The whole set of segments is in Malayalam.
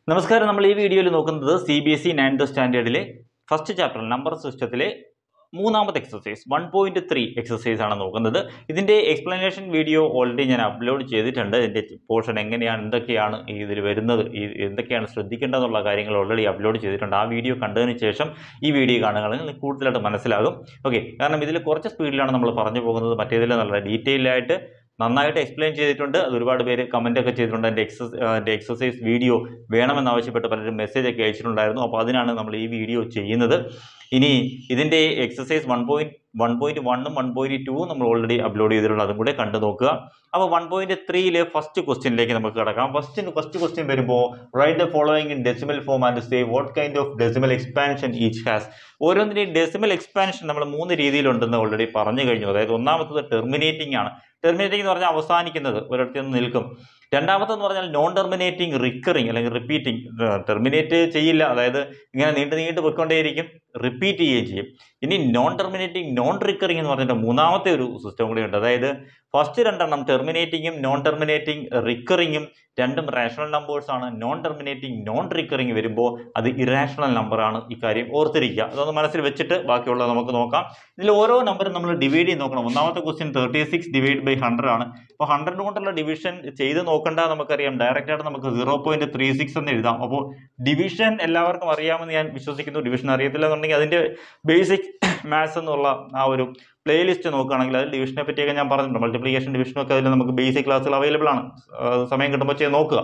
നമസ്കാരം നമ്മൾ ഈ വീഡിയോയിൽ നോക്കുന്നത് C B S E ninth സ്റ്റാൻഡേർഡിലെ ഫസ്റ്റ് ചാപ്റ്റർ നമ്പർ സിസ്റ്റത്തിലെ മൂന്നാമത്തെ exercise one point three exercise ആണ് നോക്കുന്നത് ഇതിൻ്റെ എക്സ്പ്ലനേഷൻ വീഡിയോ ഓൾറെഡി ഞാൻ അപ്ലോഡ് ചെയ്തിട്ടുണ്ട് ഇതിൻ്റെ പോർഷൻ എങ്ങനെയാണ് എന്തൊക്കെയാണ് ഈ ഇതിൽ വരുന്നത് ഈ എന്തൊക്കെയാണ് ശ്രദ്ധിക്കേണ്ടതെന്നുള്ള കാര്യങ്ങൾ ഓൾറെഡി അപ്ലോഡ് ചെയ്തിട്ടുണ്ട് ആ വീഡിയോ കണ്ടതിന് ശേഷം ഈ വീഡിയോ കാണുകയാണെങ്കിൽ നിങ്ങൾക്ക് കൂടുതലായിട്ട് മനസ്സിലാകും ഓക്കെ കാരണം ഇതിൽ കുറച്ച് സ്പീഡിലാണ് നമ്മൾ പറഞ്ഞു പോകുന്നത് മറ്റേതിൽ നല്ല ഡീറ്റെയിൽ ആയിട്ട് നന്നായിട്ട് എക്സ്പ്ലെയിൻ ചെയ്തിട്ടുണ്ട് അത് ഒരുപാട് പേര് കമൻ്റ് ഒക്കെ ചെയ്തിട്ടുണ്ട് എൻ്റെ എക്സസ് എൻ്റെ എക്സസൈസ് വീഡിയോ വേണമെന്നാവശ്യപ്പെട്ട് പലരും മെസ്സേജ് ഒക്കെ അയച്ചിട്ടുണ്ടായിരുന്നു അപ്പോൾ അതിനാണ് നമ്മൾ ഈ വീഡിയോ ചെയ്യുന്നത് ഇനി ഇതിൻ്റെ exercise one point one point വണ്ണും വൺ പോയിൻറ്റ് ടൂവും നമ്മൾ ഓൾറെഡി അപ്ലോഡ് ചെയ്തിട്ടുണ്ട് അതും കൂടെ കണ്ടു നോക്കുക അപ്പോൾ വൺ പോയിൻറ്റ് ത്രീയിലെ ഫസ്റ്റ് ക്വസ്റ്റ്യനിലേക്ക് നമുക്ക് കിടക്കാം ഫസ്റ്റ് ഫസ്റ്റ് ക്വസ്റ്റ്യൻ വരുമ്പോൾ write the following in decimal form and say what kind of decimal expansion each has ഓരോന്നിൻ്റെയും ഡെസിമൽ എക്സ്പാൻഷൻ നമ്മൾ മൂന്ന് രീതിയിലുണ്ടെന്ന് ഓൾറെഡി പറഞ്ഞു കഴിഞ്ഞു അതായത് ഒന്നാമത്തത് ടെർമിനേറ്റിംഗ് ആണ് ടെർമിനേറ്റിംഗ് എന്ന് പറഞ്ഞാൽ അവസാനിക്കുന്നത് ഒരിടത്ത് നിന്ന് നിൽക്കും രണ്ടാമത്തെന്ന് പറഞ്ഞാൽ നോൺ ടെർമിനേറ്റിംഗ് റിക്കറിങ് അല്ലെങ്കിൽ റിപ്പീറ്റിംഗ് ടെർമിനേറ്റ് ചെയ്യില്ല അതായത് ഇങ്ങനെ നീണ്ടു നീണ്ടു പോയിക്കൊണ്ടേയിരിക്കും റിപ്പീറ്റ് ചെയ്യുകയും ചെയ്യും ഇനി നോൺ ടെർമിനേറ്റിംഗ് നോൺ റിക്കറിംഗ് എന്ന് പറഞ്ഞിട്ട് മൂന്നാമത്തെ ഒരു സിസ്റ്റം കൂടി ഉണ്ട് അതായത് ഫസ്റ്റ് രണ്ടെണ്ണം ടെർമിനേറ്റിങ്ങും നോൺ ടെർമിനേറ്റിംഗ് റിക്കറിങ്ങും രണ്ടും റാഷണൽ നമ്പേഴ്സ് ആണ് നോൺ ടെർമിനേറ്റിംഗ് നോൺ റിക്കറിംഗ് വരുമ്പോൾ അത് ഇറാഷണൽ നമ്പറാണ് ഇക്കാര്യം ഓർത്തിരിക്കുക അതൊന്ന് മനസ്സിൽ വെച്ചിട്ട് ബാക്കിയുള്ളത് നമുക്ക് നോക്കാം ഇതിൽ ഓരോ നമ്പറും നമ്മൾ ഡിവൈഡ് ചെയ്ത് നോക്കണം ഒന്നാമത്തെ question thirty six divide by hundred ആണ് അപ്പോൾ ഹൺഡ്രഡ് കൊണ്ടുള്ള ഡിവിഷൻ ചെയ്ത് നോക്കണ്ട നമുക്കറിയാം ഡയറക്റ്റ് ആയിട്ട് നമുക്ക് സീറോ പോയിന്റ് ത്രീ സിക്സ് എന്ന് എഴുതാം അപ്പോൾ ഡിവിഷൻ എല്ലാവർക്കും അറിയാമെന്ന് ഞാൻ വിശ്വസിക്കുന്നു ഡിവിഷൻ അറിയത്തില്ല എന്നുണ്ടെങ്കിൽ അതിൻ്റെ ബേസിക് മാത്സ് എന്നുള്ള ആ ഒരു പ്ലേലിസ്റ്റ് നോക്കുകയാണെങ്കിൽ അതിൽ ഡിവിഷനെ പറ്റിയൊക്കെ ഞാൻ പറഞ്ഞിട്ടുണ്ട് മൾട്ടിപ്ലിക്കേഷൻ ഡിവിഷനൊക്കെ അതിൽ നമുക്ക് ബേസിക് ക്ലാസ്സുകൾ അവൈലബിൾ ആണ് ആ, സമയം കിട്ടുമ്പോൾ ചെയ്ത് നോക്കുക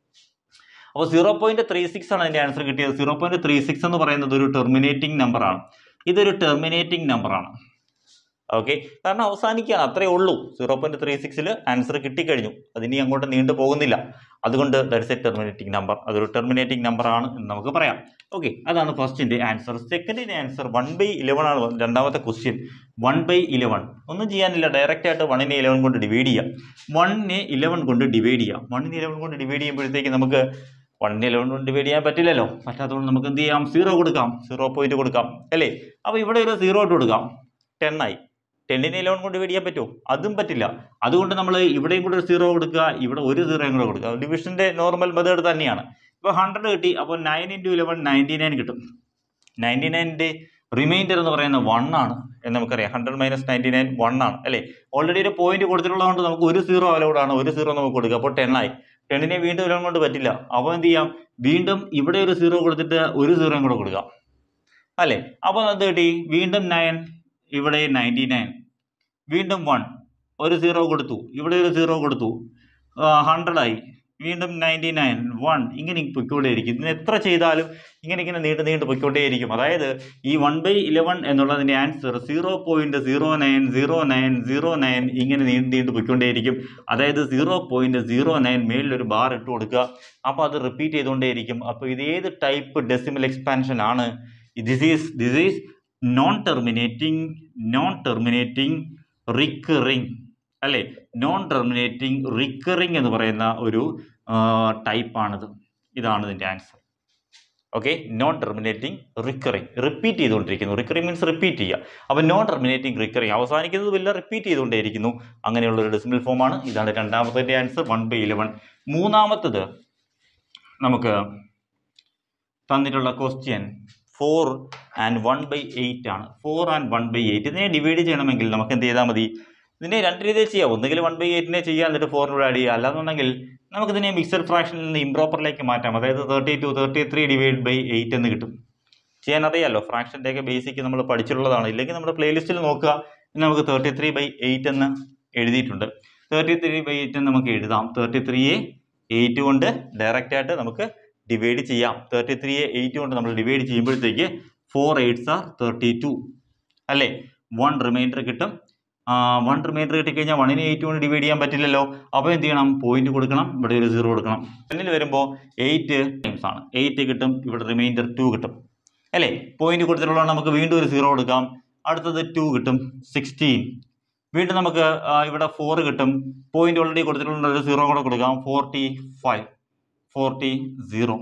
അപ്പോൾ സീറോ പോയിന്റ് ത്രീ സിക്സ് ആണ് അതിൻ്റെ ആൻസർ കിട്ടിയത് സീറോ പോയിന്റ് ത്രീ സിക്സ് എന്ന് പറയുന്നത് ഒരു ടെർമിനേറ്റിംഗ് നമ്പറാണ് ഇതൊരു ടെർമിനേറ്റിംഗ് നമ്പറാണ് ഓക്കെ കാരണം അവസാനിക്കുകയാണ് അത്രേ ഉള്ളൂ സീറോ പോയിന്റ് ത്രീ സിക്സിൽ ആൻസർ കിട്ടിക്കഴിഞ്ഞു അതിനി അങ്ങോട്ട് നീണ്ടു പോകുന്നില്ല അതുകൊണ്ട് ദറ്റ്സ് എ ടെർമിനേറ്റിംഗ് നമ്പർ അതൊരു ടെർമിനേറ്റിംഗ് നമ്പർ ആണ് എന്ന് നമുക്ക് പറയാം ഓക്കെ അതാണ് ഫസ്റ്റിൻ്റെ ആൻസർ സെക്കൻഡിൻ്റെ ആൻസർ വൺ ബൈ ഇലവൻ ആണ് രണ്ടാമത്തെ ക്വസ്റ്റ്യൻ വൺ ബൈ ഇലവൻ ഒന്നും ചെയ്യാനില്ല ഡയറക്റ്റ് ആയിട്ട് വണ്ണിനെ ഇലവൻ കൊണ്ട് ഡിവൈഡ് ചെയ്യാം വണ്ണിനെ ഇലവൻ കൊണ്ട് ഡിവൈഡ് ചെയ്യാം വണ്ണിനെ ഇലവൻ കൊണ്ട് ഡിവൈഡ് ചെയ്യുമ്പോഴത്തേക്ക് നമുക്ക് വണ്ണിനെ ഇലവൻ കൊണ്ട് ഡിവൈഡ് ചെയ്യാൻ പറ്റില്ലല്ലോ പറ്റാത്തതുകൊണ്ട് നമുക്ക് എന്ത് ചെയ്യാം സീറോ കൊടുക്കാം സീറോ പോയിന്റ് കൊടുക്കാം അല്ലേ അപ്പോൾ ഇവിടെ ഒരു സീറോ ഇട്ട് കൊടുക്കാം ടെൻ ആയി ടെന്നിനെ ഇലവൻ കൊണ്ട് ഡിവൈഡ് ചെയ്യാൻ പറ്റുമോ അതും പറ്റില്ല അതുകൊണ്ട് നമ്മൾ ഇവിടെയും കൂടെ ഒരു സീറോ കൊടുക്കുക ഇവിടെ ഒരു സീറോയും കൂടെ കൊടുക്കുക ഡിവിഷൻ്റെ നോർമൽ മെത്തേഡ് തന്നെയാണ് ഇപ്പോൾ ഹൺഡ്രഡ് കിട്ടി അപ്പോൾ nine into eleven ninety nine കിട്ടും നയൻറ്റി നയൻ്റെ റിമൈൻഡർ എന്ന് പറയുന്നത് വൺ ആണ് എന്ന് നമുക്കറിയാം hundred minus ninety nine one ആണ് അല്ലേ ഓൾറെഡി ഒരു പോയിന്റ് കൊടുത്തിട്ടുള്ളതുകൊണ്ട് നമുക്ക് ഒരു സീറോ അലൗഡ് ആണ് ഒരു സീറോ നമുക്ക് കൊടുക്കുക അപ്പോൾ ടെൻ ആയി ടെന്നിനെ വീണ്ടും ഇലവൻ കൊണ്ട് പറ്റില്ല അപ്പോൾ എന്ത് ചെയ്യാം വീണ്ടും ഇവിടെ ഒരു സീറോ കൊടുത്തിട്ട് ഒരു സീറോയും കൂടെ കൊടുക്കാം അല്ലേ അപ്പോൾ എന്ത് കിട്ടി വീണ്ടും നയൻ ഇവിടെ നയൻറ്റി നയൻ വീണ്ടും വൺ ഒരു സീറോ കൊടുത്തു ഇവിടെ ഒരു സീറോ കൊടുത്തു ഹൺഡ്രഡ് ആയി വീണ്ടും നയൻറ്റി നയൻ വൺ ഇങ്ങനെ പൊയ്ക്കൊണ്ടേയിരിക്കും ഇതിന് എത്ര ചെയ്താലും ഇങ്ങനെ ഇങ്ങനെ നീണ്ട് നീണ്ട് പൊയ്ക്കൊണ്ടേയിരിക്കും അതായത് ഈ വൺ ബൈ ഇലവൻ എന്നുള്ളതിൻ്റെ answer zero point zero nine zero nine zero nine ഇങ്ങനെ നീണ്ട് നീണ്ട് പൊയ്ക്കൊണ്ടേയിരിക്കും അതായത് സീറോ പോയിൻറ്റ് സീറോ നയൻ മേളിലൊരു ബാർ ഇട്ട് കൊടുക്കുക അപ്പോൾ അത് റിപ്പീറ്റ് ചെയ്തുകൊണ്ടേയിരിക്കും അപ്പോൾ ഇത് ഏത് ടൈപ്പ് ഡെസിമൽ എക്സ്പാൻഷൻ ആണ് this is this is non terminating non terminating recurring അല്ലേ നോൺ ടെർമിനേറ്റിംഗ് റിക്കറിങ് എന്ന് പറയുന്ന ഒരു ടൈപ്പാണിത് ഇതാണ് ഇതിൻ്റെ answer okay non terminating recurring repeat ചെയ്തുകൊണ്ടിരിക്കുന്നു റിക്കറിങ് മീൻസ് റിപ്പീറ്റ് ചെയ്യുക അപ്പോൾ നോൺ ടെർമിനേറ്റിംഗ് റിക്കറിങ് അവസാനിക്കുന്നതുമില്ല റിപ്പീറ്റ് ചെയ്തുകൊണ്ടേയിരിക്കുന്നു അങ്ങനെയുള്ള ഒരു ഡെസിമൽ ഫോമാണ് ഇതാണ് രണ്ടാമത്തെ ആൻസർ വൺ ബൈ ഇലവൻ മൂന്നാമത്തത് നമുക്ക് തന്നിട്ടുള്ള question four and one by eight ആണ് four and one by eight ഇതിനെ ഡിവൈഡ് ചെയ്യണമെങ്കിൽ നമുക്ക് എന്ത് ചെയ്താൽ മതി ഇതിനെ രണ്ട് രീതിയിൽ ചെയ്യാം ഒന്നുകിൽ വൺ ബൈ എയ്റ്റിനെ ചെയ്യാം എന്നിട്ട് ഫോറിനോട് ആഡ് ചെയ്യുക അല്ലാന്നുണ്ടെങ്കിൽ നമുക്കിതിനെ മിക്സഡ് ഫ്രാക്ഷനിൽ നിന്ന് ഇംപ്രോപ്പറിലേക്ക് മാറ്റാം അതായത് thirty two thirty three divide by eight എന്ന് കിട്ടും ചെയ്യാൻ അറിയാമല്ലോ ഫ്രാക്ഷൻ്റെയൊക്കെ ബേസിക് നമ്മൾ പഠിച്ചിട്ടുള്ളതാണ് ഇല്ലെങ്കിൽ നമ്മുടെ പ്ലേലിസ്റ്റിൽ നോക്കുക ഇന്ന് നമുക്ക് തേർട്ടി ത്രീ ബൈ എയ്റ്റ് എന്ന് എഴുതിയിട്ടുണ്ട് തേർട്ടി ത്രീ ബൈ എയ്റ്റ് എന്ന് നമുക്ക് എഴുതാം തേർട്ടി ത്രീയെ എയ്റ്റ് കൊണ്ട് ഡയറക്റ്റ് ആയിട്ട് നമുക്ക് ഡിവൈഡ് ചെയ്യാം തേർട്ടി ത്രീയെ എയ്റ്റ് കൊണ്ട് നമ്മൾ ഡിവൈഡ് ചെയ്യുമ്പോഴത്തേക്ക് four eights are thirty two അല്ലേ വൺ റിമൈൻഡർ കിട്ടും വൺ റിമൈൻഡർ കിട്ടിക്കഴിഞ്ഞാൽ വണ്ണിനെ എയ്റ്റ് കൊണ്ട് ഡിവൈഡ് ചെയ്യാൻ പറ്റില്ലല്ലോ അപ്പോൾ എന്ത് ചെയ്യണം പോയിന്റ് കൊടുക്കണം ഇവിടെ ഒരു സീറോ കൊടുക്കണം ടെന്നിൽ വരുമ്പോൾ എയ്റ്റ് ടൈംസ് ആണ് എയ്റ്റ് കിട്ടും ഇവിടെ റിമൈൻഡർ ടു കിട്ടും അല്ലേ പോയിന്റ് കൊടുത്തിട്ടുള്ളത് നമുക്ക് വീണ്ടും ഒരു സീറോ കൊടുക്കാം അടുത്തത് ടു കിട്ടും സിക്സ്റ്റീൻ വീണ്ടും നമുക്ക് ആ, ഇവിടെ ഫോർ കിട്ടും പോയിന്റ് ഓൾറെഡി കൊടുത്തിട്ടുള്ള ഒരു സീറോ കൂടെ കൊടുക്കാം forty five forty zero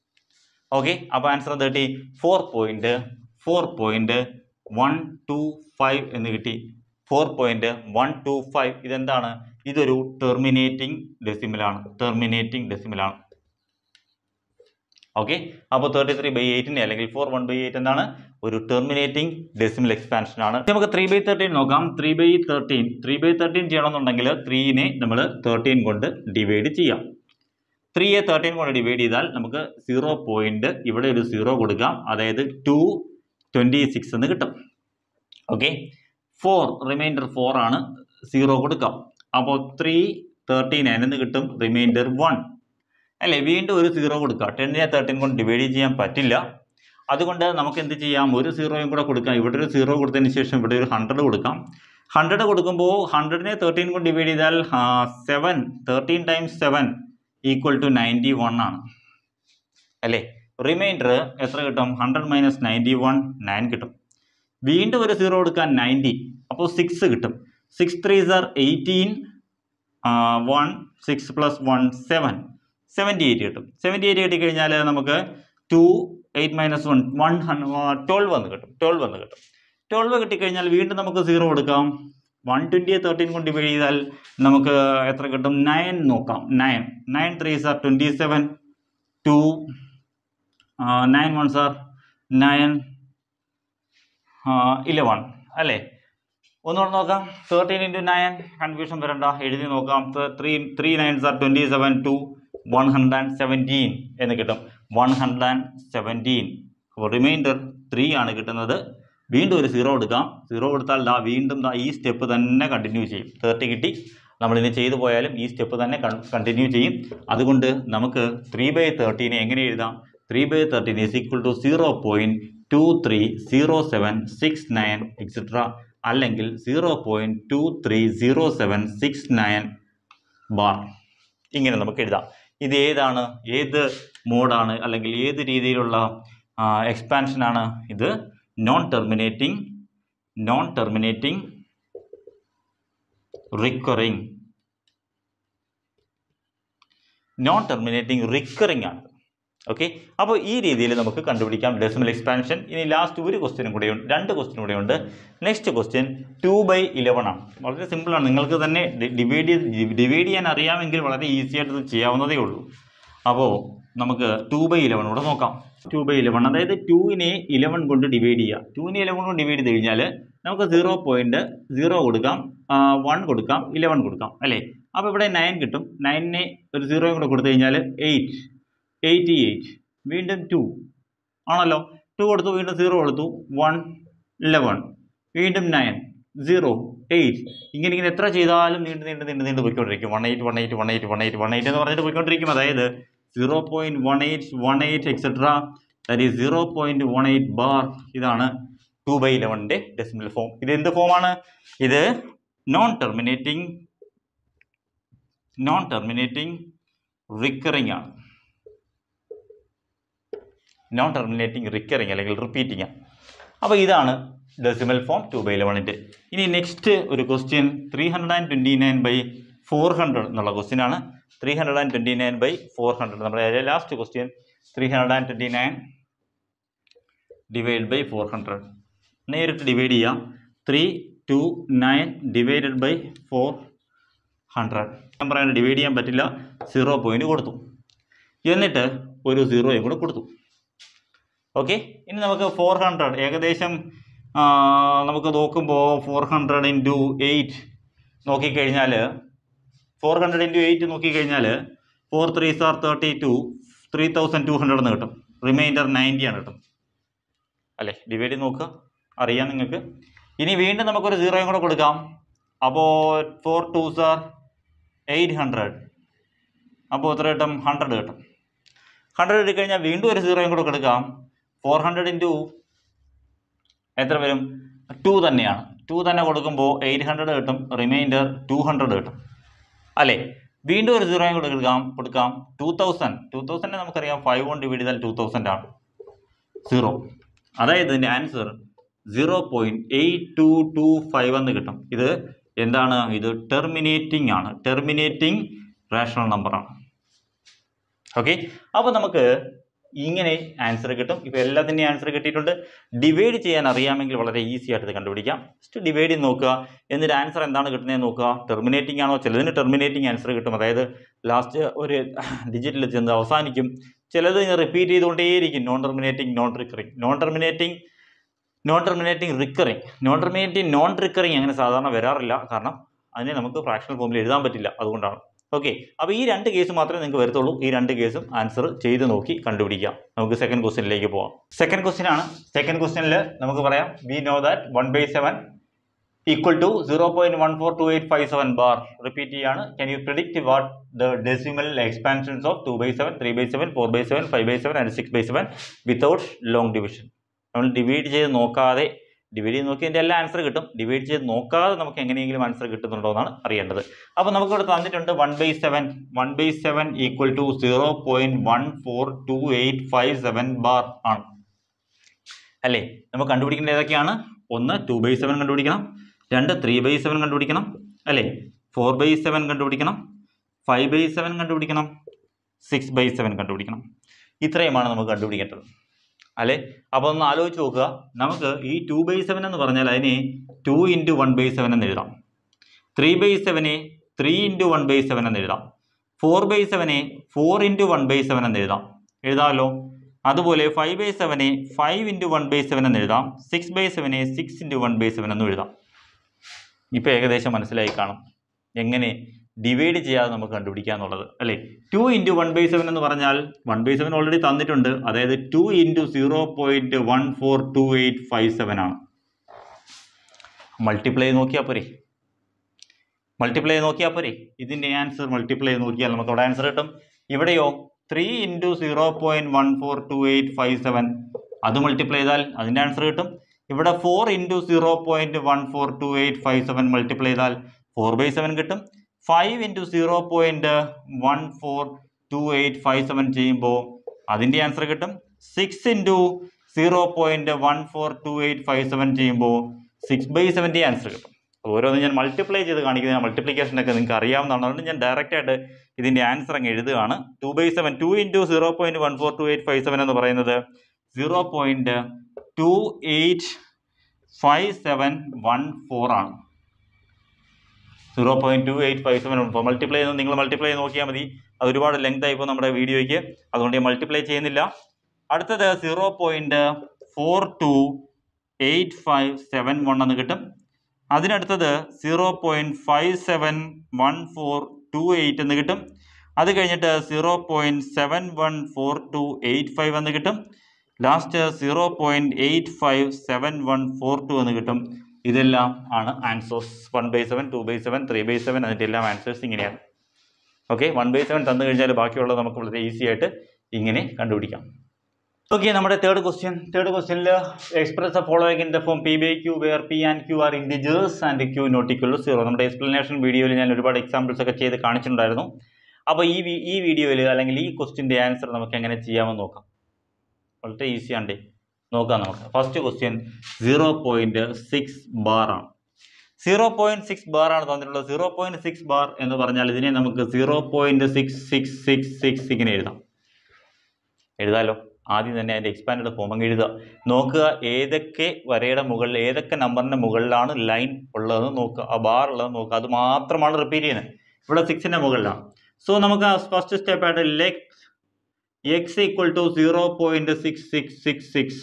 okay അപ്പോൾ answer thirty four point four point one two five എന്ന് കിട്ടി four point one two five ഇതെന്താണ് ഇതൊരു ടെർമിനേറ്റിംഗ് ഡെസിമലാണ് ടെർമിനേറ്റിംഗ് ഡെസിമലാണ് ഓക്കെ അപ്പോൾ തേർട്ടി ത്രീ ബൈ എയ്റ്റിനെ അല്ലെങ്കിൽ ഫോർ വൺ ബൈ എയ്റ്റ് എന്താണ് ഒരു ടെർമിനേറ്റിംഗ് ഡെസിമൽ എക്സ്പാൻഷൻ ആണ് നമുക്ക് ത്രീ ബൈ തേർട്ടീൻ നോക്കാം three by thirteen three by thirteen ചെയ്യണമെന്നുണ്ടെങ്കിൽ ത്രീനെ നമ്മൾ തേർട്ടീൻ കൊണ്ട് ഡിവൈഡ് ചെയ്യാം ത്രീയെ തേർട്ടീൻ കൊണ്ട് ഡിവൈഡ് ചെയ്താൽ നമുക്ക് സീറോ പോയിന്റ് ഇവിടെ ഒരു സീറോ കൊടുക്കാം അതായത് ടു ട്വൻറ്റി സിക്സ് എന്ന് കിട്ടും ഓക്കെ ഫോർ റിമൈൻഡർ ഫോർ ആണ് സീറോ കൊടുക്കാം അപ്പോൾ ത്രീ തേർട്ടി നയൻ എന്ന് കിട്ടും റിമൈൻഡർ വൺ അല്ലേ വീണ്ടും ഒരു സീറോ കൊടുക്കുക ടെന്നിനെ തേർട്ടീൻ കൊണ്ട് ഡിവൈഡ് ചെയ്യാൻ പറ്റില്ല അതുകൊണ്ട് നമുക്ക് എന്ത് ചെയ്യാം ഒരു സീറോയും കൂടെ കൊടുക്കാം ഇവിടെ ഒരു സീറോ കൊടുത്തതിന് ശേഷം ഇവിടെ ഒരു ഹൺഡ്രഡ് കൊടുക്കാം ഹൺഡ്രഡ് കൊടുക്കുമ്പോൾ ഹൺഡ്രഡിനെ തേർട്ടീൻ കൊണ്ട് ഡിവൈഡ് ചെയ്താൽ seven thirteen times seven equal to ninety one ആണ് അല്ലേ റിമൈൻഡർ എത്ര കിട്ടും hundred minus ninety one nine കിട്ടും വീണ്ടും ഒരു സീറോ കൊടുക്കാൻ നയൻറ്റി അപ്പോൾ സിക്സ് കിട്ടും six threes are eighteen one six plus one seven seventy eight കിട്ടും സെവൻറ്റി എയ്റ്റ് കിട്ടിക്കഴിഞ്ഞാൽ നമുക്ക് two eight minus one one twelve എന്ന് കിട്ടും ട്വൽവ് എന്ന് കിട്ടും ട്വൽവ് കിട്ടിക്കഴിഞ്ഞാൽ വീണ്ടും നമുക്ക് സീറോ കൊടുക്കാം വൺ ട്വൻറ്റിയെ തേർട്ടീൻ കൊണ്ട് ഡിവൈഡ് ചെയ്താൽ നമുക്ക് എത്ര കിട്ടും നയൻ നോക്കാം nine nine threes are twenty seven two nine ones are nine eleven അല്ലേ ഒന്നുകൂടെ നോക്കാം തേർട്ടീൻ ഇൻറ്റു നയൻ കൺഫ്യൂഷൻ വരണ്ട എഴുതി നോക്കാം three three nines are twenty seven two one hundred and seventeen എന്ന് കിട്ടും വൺ ഹൺഡ്രഡ് ആൻഡ് സെവൻറ്റീൻ അപ്പോൾ റിമൈൻഡർ ത്രീ ആണ് കിട്ടുന്നത് വീണ്ടും ഒരു സീറോ എടുക്കാം സീറോ കൊടുത്താൽ ദാ വീണ്ടും ദാ ഈ സ്റ്റെപ്പ് തന്നെ കണ്ടിന്യൂ ചെയ്യും തേർട്ടി കിട്ടി നമ്മളിനി ചെയ്തു പോയാലും ഈ സ്റ്റെപ്പ് തന്നെ കണ്ടിന്യൂ ചെയ്യും അതുകൊണ്ട് നമുക്ക് ത്രീ ബൈ തേർട്ടീനെ എങ്ങനെ എഴുതാം three by thirteen is equal to zero point two three zero seven six nine etcetera അല്ലെങ്കിൽ zero point two three zero seven six nine bar ഇങ്ങനെ നമുക്ക് എഴുതാം ഇത് ഏതാണ് ഏത് മോഡാണ് അല്ലെങ്കിൽ ഏത് രീതിയിലുള്ള എക്സ്പാൻഷനാണ് ഇത് non terminating non terminating recurring non terminating recurring ആണ് ഓക്കെ അപ്പോൾ ഈ രീതിയിൽ നമുക്ക് കണ്ടുപിടിക്കാം ഡെസിമൽ എക്സ്പാൻഷൻ ഇനി ലാസ്റ്റ് ഒരു ക്വസ്റ്റ്യനും കൂടെ ഉണ്ട് രണ്ട് ക്വസ്റ്റ്യനും കൂടെ ഉണ്ട് next question two by eleven ആണ് വളരെ സിമ്പിളാണ് നിങ്ങൾക്ക് തന്നെ ഡിവൈഡ് ചെയ്ത് ഡിവൈഡ് ചെയ്യാൻ അറിയാമെങ്കിൽ വളരെ ഈസി ആയിട്ട് ഇത് ചെയ്യാവുന്നതേ ഉള്ളൂ അപ്പോൾ നമുക്ക് ടു ബൈ ഇലവൺ കൂടെ നോക്കാം ടു ബൈ ഇലവൺ അതായത് ടുവിനെ ഇലവൺ കൊണ്ട് ഡിവൈഡ് ചെയ്യുക ടുവിനെ ഇലവൺ കൊണ്ട് ഡിവൈഡ് ചെയ്ത് കഴിഞ്ഞാൽ നമുക്ക് സീറോ പോയിൻറ്റ് സീറോ കൊടുക്കാം വൺ കൊടുക്കാം ഇലവൻ കൊടുക്കാം അല്ലേ അപ്പോൾ ഇവിടെ നയൻ കിട്ടും നയനിനെ ഒരു സീറോയും കൂടെ കൊടുത്തു കഴിഞ്ഞാൽ എയ്റ്റ് എയ്റ്റി എയ്റ്റ് വീണ്ടും ടു ആണല്ലോ ടു കൊടുത്തു വീണ്ടും സീറോ കൊടുത്തു വൺ ഇലവൺ വീണ്ടും നയൻ സീറോ എയ്റ്റ് ഇങ്ങനെ ഇങ്ങനെ എത്ര ചെയ്താലും നീണ്ട് നീണ്ട് നീണ്ട് നീണ്ട് പോയിക്കൊണ്ടിരിക്കും one eight one eight one eight one eight one eight എന്ന് പറഞ്ഞിട്ട് പോയിക്കൊണ്ടിരിക്കും അതായത് zero point one eight one eight etcetera that is zero point one eight bar ഇതാണ് ടു ബൈ ഇലവൻ്റെ ഡെസിമൽ ഫോം ഇത് എന്ത് ഫോമാണ് ഇത് non terminating non terminating recurring ആണ് നോൺ ടെർമിനേറ്റിംഗ് റിക്കറിംഗ് അല്ലെങ്കിൽ റിപ്പീറ്റിംഗ് ആണ് അപ്പോൾ ഇതാണ് ഡെസിമൽ ഫോം ടു ബൈ ഇലവണിൻ്റെ ഇനി നെക്സ്റ്റ് ഒരു question three hundred and twenty nine by four hundred എന്നുള്ള ക്വസ്റ്റ്യൻ ആണ് three hundred and twenty nine by four hundred നമ്മുടെ last question three hundred and twenty nine divide by four hundred നേരിട്ട് ഡിവൈഡ് ചെയ്യാം three two nine divided by four hundred ഞാൻ പറയാൻ ഡിവൈഡ് ചെയ്യാൻ പറ്റില്ല സീറോ പോയിന്റ് കൊടുത്തു എന്നിട്ട് ഒരു സീറോയും കൂടെ കൊടുത്തു ഓക്കെ ഇനി നമുക്ക് ഫോർ ഹൺഡ്രഡ് ഏകദേശം ആ, നമുക്ക് നോക്കുമ്പോൾ ഫോർ ഹൺഡ്രഡ് ഇൻറ്റു എയ്റ്റ് നോക്കിക്കഴിഞ്ഞാൽ ഫോർ ഹൺഡ്രഡ് ഇൻറ്റു എയ്റ്റ് നോക്കിക്കഴിഞ്ഞാൽ four threes are thirty two three thousand two hundred എന്ന് കിട്ടും റിമൈൻഡർ നയൻറ്റി ആണ് കിട്ടും അല്ലേ ഡിവൈഡ് ചെയ്ത് നോക്കുക അറിയാം നിങ്ങൾക്ക് ഇനി വീണ്ടും നമുക്കൊരു സീറോയും കൂടെ കൊടുക്കാം അപ്പോൾ four twos are eight hundred അപ്പോൾ എത്ര കിട്ടും ഹൺഡ്രഡ് കിട്ടും ഹൺഡ്രഡ് എടുക്കഴിഞ്ഞാൽ വീണ്ടും ഒരു സീറോയും കൂടെ കൊടുക്കാം ഫോർ ഹൺഡ്രഡ് ഇൻറ്റു എത്ര വരും ടു തന്നെയാണ് ടു തന്നെ കൊടുക്കുമ്പോൾ എയ്റ്റ് ഹൺഡ്രഡ് കിട്ടും റിമൈൻഡർ ടു ഹൺഡ്രഡ് കിട്ടും അല്ലേ വീണ്ടും ഒരു സീറോയും കൂടെ കൊടുക്കാം കൊടുക്കാം ടു തൗസൻഡ് ടു തൗസൻഡ് നമുക്കറിയാം ഫൈവ് കൊണ്ട് ഡിവൈഡ് ചെയ്താൽ ടു തൗസൻഡ് ആണ് സീറോ അതായത് ഇതിൻ്റെ answer zero point eight two two five എന്ന് കിട്ടും ഇത് എന്താണ് ഇത് ടെർമിനേറ്റിംഗ് ആണ് ടെർമിനേറ്റിംഗ് റാഷണൽ നമ്പറാണ് ഓക്കെ അപ്പോൾ നമുക്ക് ഇങ്ങനെ ആൻസർ കിട്ടും ഇപ്പോൾ എല്ലാത്തിൻ്റെയും ആൻസർ കിട്ടിയിട്ടുണ്ട് ഡിവൈഡ് ചെയ്യാൻ അറിയാമെങ്കിൽ വളരെ ഈസി ആയിട്ട് ഇത് കണ്ടുപിടിക്കാം ജസ്റ്റ് ഡിവൈഡ് ചെയ്ത് നോക്കുക എന്നിട്ട് ആൻസർ എന്താണ് കിട്ടുന്നത് നോക്കുക ടെർമിനേറ്റിംഗ് ആണോ ചിലതിന് ടെർമിനേറ്റിംഗ് ആൻസർ കിട്ടും അതായത് ലാസ്റ്റ് ഒരു ഡിജിറ്റിൽ ചെന്ന് അവസാനിക്കും ചിലത് ഇങ്ങനെ റിപ്പീറ്റ് ചെയ്തുകൊണ്ടേയിരിക്കും non terminating non recurring non terminating non terminating recurring non terminating non recurring അങ്ങനെ സാധാരണ വരാറില്ല കാരണം അതിനെ നമുക്ക് ഫ്രാക്ഷണൽ ഫോമിൽ എഴുതാൻ പറ്റില്ല അതുകൊണ്ടാണ് ഓക്കെ അപ്പോൾ ഈ രണ്ട് കേസ് മാത്രമേ നിങ്ങൾക്ക് വരത്തുള്ളൂ ഈ രണ്ട് കേസും ആൻസർ ചെയ്ത് നോക്കി കണ്ടുപിടിക്കാം നമുക്ക് സെക്കൻഡ് ക്വസ്റ്റ്യനിലേക്ക് പോവാം സെക്കൻഡ് ക്വസ്റ്റ്യൻ ആണ് സെക്കൻഡ് ക്വസ്റ്റ്യനിൽ നമുക്ക് പറയാം we know that one by seven equal to zero point one four two eight five seven bar repeat ചെയ്യാണ് can you predict what the decimal expansions of two by seven three by seven four by seven five by seven and six by seven without long division നമ്മൾ ഡിവൈഡ് ചെയ്ത് നോക്കാതെ ഡിവൈഡ് ചെയ്ത് നോക്കി അതിൻ്റെ എല്ലാ ആൻസർ കിട്ടും ഡിവൈഡ് ചെയ്ത് നോക്കാതെ നമുക്ക് എങ്ങനെയെങ്കിലും ആൻസർ കിട്ടുന്നുണ്ടോ എന്നാണ് അറിയേണ്ടത് അപ്പോൾ നമുക്കിവിടെ തന്നിട്ടുണ്ട് one by seven one by seven equal to zero point one four two eight five seven bar ആണ് അല്ലേ നമുക്ക് കണ്ടുപിടിക്കേണ്ടത് ഏതൊക്കെയാണ് ഒന്ന് ടു ബൈ സെവൻ കണ്ടുപിടിക്കണം രണ്ട് ത്രീ ബൈ സെവൻ കണ്ടുപിടിക്കണം അല്ലേ ഫോർ ബൈ സെവൻ കണ്ടുപിടിക്കണം ഫൈവ് ബൈ സെവൻ കണ്ടുപിടിക്കണം സിക്സ് ബൈ സെവൻ കണ്ടുപിടിക്കണം ഇത്രയുമാണ് നമുക്ക് കണ്ടുപിടിക്കേണ്ടത് അല്ലേ അപ്പോൾ ഒന്ന് ആലോചിച്ച് നോക്കുക നമുക്ക് ഈ ടു ബൈ സെവൻ എന്ന് പറഞ്ഞാൽ അതിനെ two into one by seven എന്ന് എഴുതാം ത്രീ ബൈ സെവനെ three into one by seven എന്ന് എഴുതാം ഫോർ ബൈ സെവനെ four into one by seven എന്ന് എഴുതാം എഴുതാമല്ലോ അതുപോലെ ഫൈവ് ബൈ സെവനെ five into one by seven എന്ന് എഴുതാം സിക്സ് ബൈ സെവനെ six into one by seven എന്നും എഴുതാം ഇപ്പോൾ ഏകദേശം മനസ്സിലായി കാണും എങ്ങനെ ഡിവൈഡ് ചെയ്യാതെ നമുക്ക് കണ്ടുപിടിക്കുക എന്നുള്ളത് അല്ലേ two into one by seven എന്ന് പറഞ്ഞാൽ വൺ ബൈ സെവൻ ഓൾറെഡി തന്നിട്ടുണ്ട് അതായത് two into zero point one four two eight five seven ആണ് മൾട്ടിപ്ലൈ നോക്കിയാൽ പോരെ മൾട്ടിപ്ലൈ നോക്കിയാൽ പോരെ ഇതിൻ്റെ ആൻസർ മൾട്ടിപ്ലൈ നോക്കിയാൽ നമുക്ക് അവിടെ ആൻസർ കിട്ടും ഇവിടെയോ three into zero point one four two eight five seven അത് മൾട്ടിപ്ലൈ ചെയ്താൽ അതിൻ്റെ ആൻസർ കിട്ടും ഇവിടെ four into zero point one four two eight five seven multiply ചെയ്താൽ ഫോർ ബൈ സെവൻ കിട്ടും five into zero point one four two eight five seven ചെയ്യുമ്പോൾ അതിൻ്റെ ആൻസർ കിട്ടും six into zero point one four two eight five seven ചെയ്യുമ്പോൾ സിക്സ് ബൈ സെവൻ്റെ ആൻസർ കിട്ടും ഓരോന്ന് ഞാൻ മൾട്ടിപ്ലൈ ചെയ്ത് കാണിക്കുന്ന മൾട്ടിപ്ലിക്കേഷനൊക്കെ നിങ്ങൾക്ക് അറിയാവുന്നതാണ് അതുകൊണ്ട് ഞാൻ ഡയറക്റ്റ് ആയിട്ട് ഇതിൻ്റെ ആൻസർ അങ്ങ് എഴുതുകയാണ് two by seven two into zero point one four two eight five seven എന്ന് പറയുന്നത് zero point two eight five seven one four ആണ് zero point two eight five seven one four multiply ചെയ്യുന്നത് നിങ്ങൾ മൾട്ടിപ്ലൈ ചെയ്ത് നോക്കിയാൽ മതി അത് ഒരുപാട് ലെങ്ത് ആയിപ്പോൾ നമ്മുടെ വീഡിയോയ്ക്ക് അതുകൊണ്ട് ഞാൻ മൾട്ടിപ്ലൈ ചെയ്യുന്നില്ല അടുത്തത് zero point four two eight five seven one എന്ന് കിട്ടും അതിനടുത്തത് zero point five seven one four two eight എന്ന് കിട്ടും അത് കഴിഞ്ഞിട്ട് zero point seven one four two eight five എന്ന് കിട്ടും last zero point eight five seven one four two എന്ന് കിട്ടും ഇതെല്ലാം ആണ് answers one by seven two by seven three by seven അതിൻ്റെ എല്ലാം ആൻസേഴ്സ് ഇങ്ങനെയാണ് ഓക്കെ വൺ ബൈ സെവൻ തന്നു കഴിഞ്ഞാൽ ബാക്കിയുള്ളത് നമുക്ക് വളരെ ഈസി ആയിട്ട് ഇങ്ങനെ കണ്ടുപിടിക്കാം ഓക്കെ നമ്മുടെ തേർഡ് ക്വസ്റ്റ്യൻ തേർഡ് ക്വസ്റ്റ്യനിൽ express the following in the form p by q where p and q are integers and q not equal to zero നമ്മുടെ എക്സ്പ്ലനേഷൻ വീഡിയോയിൽ ഞാൻ ഒരുപാട് എക്സാമ്പിൾസ് ഒക്കെ ചെയ്ത് കാണിച്ചിട്ടുണ്ടായിരുന്നു അപ്പോൾ ഈ വി- ഈ വീഡിയോയിൽ അല്ലെങ്കിൽ ഈ ക്വസ്റ്റ്യൻ്റെ ആൻസർ നമുക്ക് എങ്ങനെ ചെയ്യാമെന്ന് നോക്കാം വളരെ ഈസി ആണ്ടേ നോക്കാം നമുക്ക് first question zero point six bar ആണ് സീറോ പോയിൻറ്റ് സിക്സ് ബാർ ആണ് തന്നിട്ടുള്ളത് സീറോ പോയിൻറ്റ് സിക്സ് ബാർ എന്ന് പറഞ്ഞാൽ ഇതിനെ നമുക്ക് zero point six six six six ഇങ്ങനെ എഴുതാം എഴുതാലോ ആദ്യം തന്നെ അതിൻ്റെ എക്സ്പാൻഡ് ഫോം അങ്ങ് എഴുതുക നോക്കുക ഏതൊക്കെ വരയുടെ മുകളിൽ ഏതൊക്കെ നമ്പറിൻ്റെ മുകളിലാണ് ലൈൻ ഉള്ളതെന്ന് നോക്കുക ആ ബാർ ഉള്ളത് നോക്കുക അത് മാത്രമാണ് റിപ്പീറ്റ് ചെയ്യുന്നത് ഇവിടെ സിക്സിൻ്റെ മുകളിലാണ് സോ നമുക്ക് ഫസ്റ്റ് സ്റ്റെപ്പ് ആയിട്ട് let x equal to zero point six six six six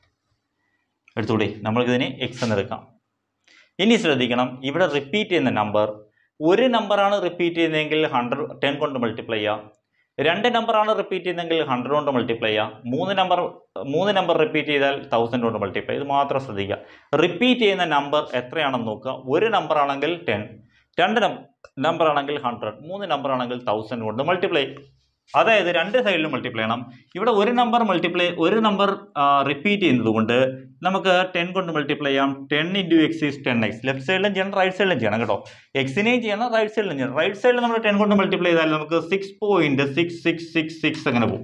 എടുത്തൂടെ നമ്മൾക്കിതിനെ എക്സ് എന്ന് എടുക്കാം ഇനി ശ്രദ്ധിക്കണം ഇവിടെ റിപ്പീറ്റ് ചെയ്യുന്ന നമ്പർ ഒരു നമ്പറാണ് റിപ്പീറ്റ് ചെയ്യുന്നതെങ്കിൽ ഹൺഡ്രഡ് ടെൻ കൊണ്ട് മൾട്ടിപ്ലൈ ചെയ്യാം രണ്ട് നമ്പറാണ് റിപ്പീറ്റ് ചെയ്യുന്നതെങ്കിൽ ഹൺഡ്രഡ് കൊണ്ട് മൾട്ടിപ്ലൈ ചെയ്യാം മൂന്ന് നമ്പർ മൂന്ന് നമ്പർ റിപ്പീറ്റ് ചെയ്താൽ തൗസൻഡ് കൊണ്ട് മൾട്ടിപ്ലൈ ഇത് മാത്രം ശ്രദ്ധിക്കുക റിപ്പീറ്റ് ചെയ്യുന്ന നമ്പർ എത്രയാണെന്ന് നോക്കുക ഒരു നമ്പർ ആണെങ്കിൽ ടെൻ രണ്ട് നമ്പർ ആണെങ്കിൽ ഹൺഡ്രഡ് മൂന്ന് നമ്പർ ആണെങ്കിൽ തൗസൻഡ് കൊണ്ട് മൾട്ടിപ്ലൈ അതായത് രണ്ട് സൈഡിലും മൾട്ടിപ്ലൈ ചെയ്യണം ഇവിടെ ഒരു നമ്പർ മൾട്ടിപ്ലൈ ഒരു നമ്പർ റിപ്പീറ്റ് ചെയ്യുന്നത് കൊണ്ട് നമുക്ക് ടെൻ കൊണ്ട് മൾട്ടിപ്ലൈ ചെയ്യാം ten into x is ten x left സൈഡിലും ചെയ്യണം റൈറ്റ് സൈഡിലും ചെയ്യണം കേട്ടോ എക്സിനെയും ചെയ്യണം റൈറ്റ് സൈഡിലും ചെയ്യണം റൈറ്റ് സൈഡിൽ നമ്മൾ ടെൻ കൊണ്ട് മൾട്ടിപ്ലൈ ചെയ്താൽ നമുക്ക് six point six six six six അങ്ങനെ പോകും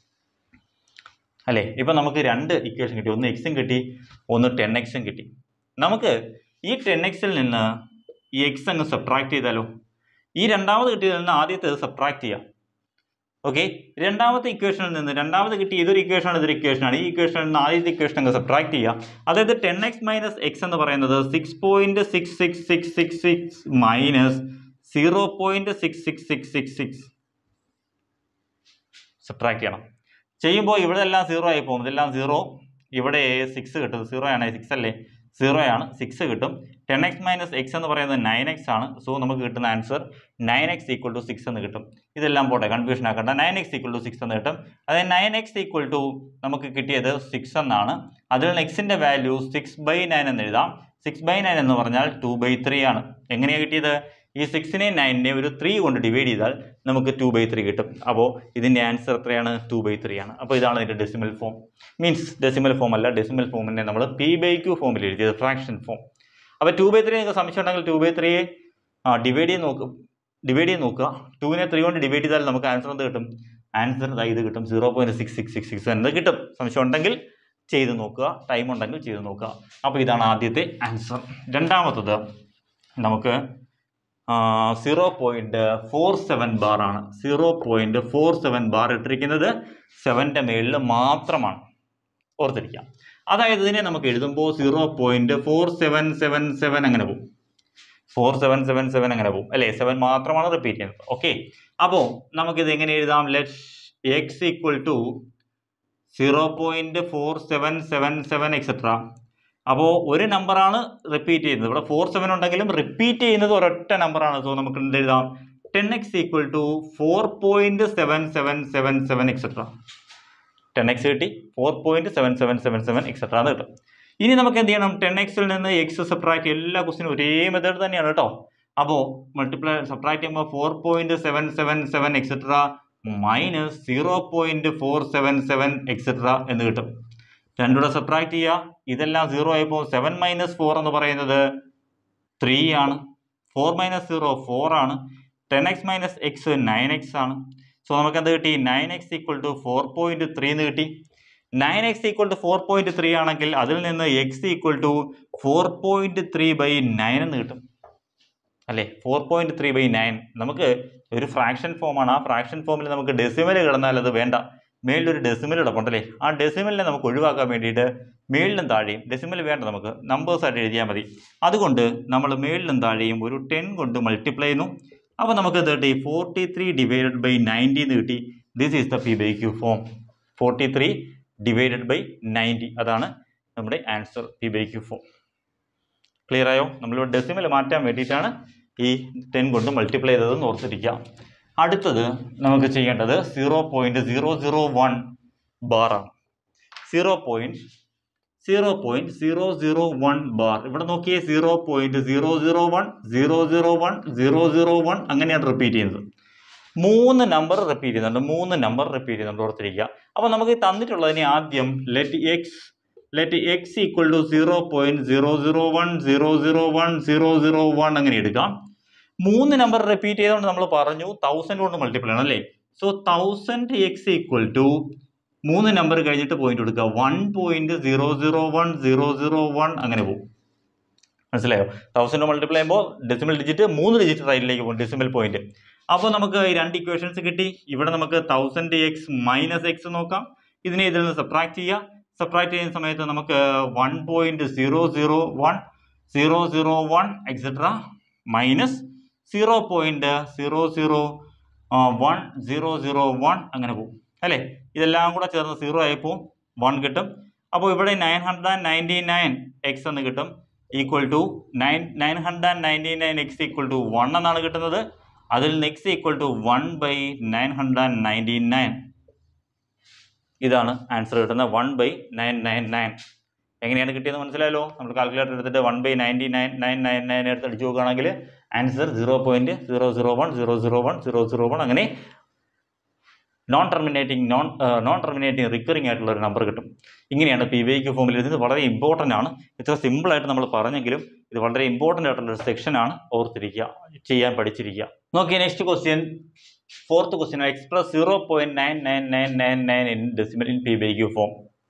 അല്ലേ ഇപ്പം നമുക്ക് രണ്ട് ഇക്വേഷൻ കിട്ടി ഒന്ന് എക്സും കിട്ടി ഒന്ന് ടെൻ എക്സും കിട്ടി നമുക്ക് ഈ ടെൻ എക്സിൽ നിന്ന് ഈ എക്സ് അങ്ങ് സബ്ട്രാക്ട് ചെയ്താലോ ഈ രണ്ടാമത് കിട്ടിയതിൽ നിന്ന് ആദ്യത്തേത് സബ്ട്രാക്ട് ചെയ്യാം ഓക്കെ രണ്ടാമത്തെ ഇക്വേഷനിൽ നിന്ന് രണ്ടാമത് കിട്ടിയ ഇതൊരു ഇക്വേഷനാണ് ഇതൊരു ഇക്വേഷനാണ് ഈ ഇക്വേഷനിൽ നിന്ന് ആദ്യത്തെ ഇക്വേഷൻ അങ്ങ് സബ്ട്രാക്ട് ചെയ്യാം അതായത് ടെൻ എക്സ് മൈനസ് എക്സ് എന്ന് പറയുന്നത് six point six six six six six minus zero point six six six six six subtract ചെയ്യണം ചെയ്യുമ്പോൾ ഇവിടെ എല്ലാം സീറോ ആയി പോകും ഇതെല്ലാം സീറോ ഇവിടെ സിക്സ് കിട്ടും സീറോ ആണ് സിക്സ് അല്ലേ സീറോ ആണ് സിക്സ് കിട്ടും ടെൻ എക്സ് മൈനസ് എക്സ് എന്ന് പറയുന്നത് നയൻ എക്സ് ആണ് സോ നമുക്ക് കിട്ടുന്ന answer nine x equal to six എന്ന് കിട്ടും ഇതെല്ലാം പോട്ടെ കൺഫ്യൂഷൻ ആക്കണ്ട nine x equal to six എന്ന് കിട്ടും അതായത് നയൻ എക്സ് ഈക്വൽ ടു നമുക്ക് കിട്ടിയത് സിക്സ് എന്നാണ് അതിൽ നിന്ന് എക്സിൻ്റെ വാല്യൂ സിക്സ് ബൈ നയൻ എന്ന് എഴുതാം സിക്സ് ബൈ നയൻ എന്ന് പറഞ്ഞാൽ ടു ബൈ ത്രീ ആണ് എങ്ങനെയാണ് കിട്ടിയത് ഈ സിക്സിനെയും നയനിനെയും ഒരു ത്രീ കൊണ്ട് ഡിവൈഡ് ചെയ്താൽ നമുക്ക് ടു ബൈ ത്രീ കിട്ടും അപ്പോൾ ഇതിൻ്റെ ആൻസർ എത്രയാണ് ടു ബൈ ത്രീ ആണ് അപ്പോൾ ഇതാണ് ഇതിൻ്റെ decimal form means decimal form അല്ല ഡെസിമൽ ഫോമിനെ നമ്മൾ പി ബൈ ക്യൂ ഫോമിൽ എഴുതിയത് ഫ്രാക്ഷൻ ഫോം അപ്പോൾ ടു ബൈ ത്രീ നിങ്ങൾക്ക് സംശയം ഉണ്ടെങ്കിൽ ടു ബൈ ത്രീയെ ഡിവൈഡ് ചെയ്ത് നോക്കും ഡിവൈഡ് ചെയ്ത് നോക്കുക ടൂവിനെ ത്രീ കൊണ്ട് ഡിവൈഡ് ചെയ്താൽ നമുക്ക് ആൻസർ എന്ത് കിട്ടും ആൻസർ ഇത് കിട്ടും zero point six six six six എന്ന് കിട്ടും സംശയം ഉണ്ടെങ്കിൽ ചെയ്ത് നോക്കുക ടൈം ഉണ്ടെങ്കിൽ ചെയ്ത് നോക്കുക അപ്പോൾ ഇതാണ് ആദ്യത്തെ ആൻസർ രണ്ടാമത്തത് നമുക്ക് zero point four seven bar ആണ് zero point four seven bar ഇട്ടിരിക്കുന്നത് സെവൻ്റെ മേളിൽ മാത്രമാണ് ഓർത്തിരിക്കാം അതായത് ഇതിനെ നമുക്ക് എഴുതുമ്പോൾ zero point four seven seven seven അങ്ങനെ പോകും ഫോർ സെവൻ സെവൻ സെവൻ അങ്ങനെ പോകും അല്ലേ സെവൻ മാത്രമാണ് റിപ്പീറ്റ് ചെയ്യുന്നത് ഓക്കെ അപ്പോൾ നമുക്കിത് എങ്ങനെ എഴുതാം let x equal to zero point four seven seven seven etcetera അപ്പോൾ ഒരു നമ്പറാണ് റിപ്പീറ്റ് ചെയ്യുന്നത് ഇവിടെ ഫോർ സെവൻ ഉണ്ടെങ്കിലും റിപ്പീറ്റ് ചെയ്യുന്നത് ഒരൊറ്റ നമ്പറാണ് സോ നമുക്ക് എന്ത് എഴുതാം ten x equal to four point seven seven seven seven etcetera ten x കിട്ടി four point seven seven seven seven etcetera എന്ന് കിട്ടും ഇനി നമുക്ക് എന്ത് ചെയ്യണം ടെൻ എക്സിൽ നിന്ന് എക്സ് സബ്ട്രാക്ട് എല്ലാ ക്വസ്റ്റിനും ഒരേ മെത്തേഡ് തന്നെയാണ് കേട്ടോ അപ്പോൾ മൾട്ടിപ്ലൈ സബ്ട്രാക്ട് ചെയ്യുമ്പോൾ four point seven seven seven etcetera minus zero point four seven seven etcetera എന്ന് കിട്ടും രണ്ടുകൂടെ സബ്ട്രാക്ട് ചെയ്യുക ഇതെല്ലാം സീറോ ആയപ്പോൾ സെവൻ മൈനസ് ഫോർ എന്ന് പറയുന്നത് ത്രീ ആണ് ഫോർ മൈനസ് സീറോ ഫോർ ആണ് ten x minus x nine x ആണ് സോ നമുക്ക് എന്ത് കിട്ടി nine x equal to four point three എന്ന് കിട്ടി nine x equal to four point three ആണെങ്കിൽ അതിൽ നിന്ന് x equal to four point three by nine എന്ന് കിട്ടും അല്ലേ four point three by nine നമുക്ക് ഒരു ഫ്രാക്ഷൻ ഫോമാണ് ആ ഫ്രാക്ഷൻ ഫോമിൽ നമുക്ക് ഡെസിമൽ കിടന്നാൽ അത് വേണ്ട മേളിലൊരു ഡെസിമൽ കിടപ്പുണ്ടല്ലേ ആ ഡെസിമലിനെ നമുക്ക് ഒഴിവാക്കാൻ വേണ്ടിയിട്ട് മേളിലും താഴെയും ഡെസിമൽ വേണ്ട നമുക്ക് നമ്പേഴ്സായിട്ട് എഴുതിയാൽ മതി അതുകൊണ്ട് നമ്മൾ മേളിലും താഴെയും ഒരു ടെൻ കൊണ്ട് മൾട്ടിപ്ലൈ ചെയ്യുന്നു അപ്പോൾ നമുക്ക് ഇത് കിട്ടി forty three divided by ninety എന്ന് കിട്ടി this is the p by q form forty three divided by ninety അതാണ് നമ്മുടെ answer p by q form clear ആയോ നമ്മളിവിടെ ഡെസിമൽ മാറ്റാൻ വേണ്ടിയിട്ടാണ് ഈ ടെൻ കൊണ്ട് മൾട്ടിപ്ലൈ ചെയ്തതെന്ന് ഓർത്തിരിക്കുക അടുത്തത് നമുക്ക് ചെയ്യേണ്ടത് zero point zero zero one ബാറാണ് zero point zero point zero zero one bar ഇവിടെ നോക്കിയേ zero point zero zero one zero zero one zero zero one അങ്ങനെയാണ് റിപ്പീറ്റ് ചെയ്യുന്നത് മൂന്ന് നമ്പർ റിപ്പീറ്റ് ചെയ്യുന്നുണ്ട് മൂന്ന് നമ്പർ റിപ്പീറ്റ് ചെയ്യുന്നുണ്ട് ഓർത്തിരിക്കുക അപ്പോൾ നമുക്ക് ഈ തന്നിട്ടുള്ളതിനെ ആദ്യം let x let x equal to zero point zero zero one zero zero one zero zero one അങ്ങനെ എടുക്കാം മൂന്ന് നമ്പർ റിപ്പീറ്റ് ചെയ്തുകൊണ്ട് നമ്മൾ പറഞ്ഞു തൗസൻഡ് കൊണ്ട് മൾട്ടിപ്പിൾ ആണ് അല്ലേ so thousand x equal to മൂന്ന് നമ്പർ കഴിഞ്ഞിട്ട് പോയിന്റ് കൊടുക്കുക one point zero zero one zero zero one അങ്ങനെ പോകും മനസ്സിലായോ തൗസൻഡ് മൾട്ടിപ്ലൈ ചെയ്യുമ്പോൾ ഡെസിമൽ ഡിജിറ്റ് മൂന്ന് ഡിജിറ്റ് റൈറ്റിലേക്ക് പോകും ഡെസിമൽ പോയിന്റ് അപ്പോൾ നമുക്ക് ഈ രണ്ട് ഇക്വേഷൻസ് കിട്ടി ഇവിടെ നമുക്ക് തൗസൻഡ് എക്സ് മൈനസ് എക്സ് നോക്കാം ഇതിനെ ഇതിൽ നിന്ന് സബ്ട്രാക്ട് ചെയ്യുക സബ്ട്രാക്ട് ചെയ്യുന്ന സമയത്ത് നമുക്ക് one point zero zero one zero zero one etcetera minus zero point zero zero one zero zero one അങ്ങനെ പോകും അല്ലേ ഇതെല്ലാം കൂടെ ചേർന്ന് സീറോ ആയപ്പോൾ വൺ കിട്ടും അപ്പോൾ ഇവിടെ nine hundred and ninety nine x എന്ന് കിട്ടും equal to nine nine hundred and ninety nine x equal to one എന്നാണ് കിട്ടുന്നത് അതിൽ നിന്ന് x equal to one by nine hundred and ninety nine ഇതാണ് ആൻസർ കിട്ടുന്നത് one by nine nine nine എങ്ങനെയാണ് കിട്ടിയെന്ന് മനസ്സിലായല്ലോ നമ്മൾ കാൽക്കുലേറ്റർ എടുത്തിട്ട് one by ninety nine nine nine nine എടുത്ത് അടിച്ചു നോക്കുകയാണെങ്കിൽ answer zero point zero zero one zero zero one zero zero one അങ്ങനെ non terminating non non terminating recurring ആയിട്ടുള്ള ഒരു നമ്പർ കിട്ടും ഇങ്ങനെയാണ് പി വൈ ക്യു ഫോമിൽ ഇത് വളരെ ഇമ്പോർട്ടൻ്റ് ആണ് ഇത്ര സിമ്പിളായിട്ട് നമ്മൾ പറഞ്ഞെങ്കിലും ഇത് വളരെ ഇമ്പോർട്ടൻ്റ് ആയിട്ടുള്ള ഒരു സെക്ഷനാണ് ഓർത്തിരിക്കുക ചെയ്യാൻ പഠിച്ചിരിക്കുക നോക്കിയ next question fourth question express zero point nine nine nine nine nine in decimal in p by q form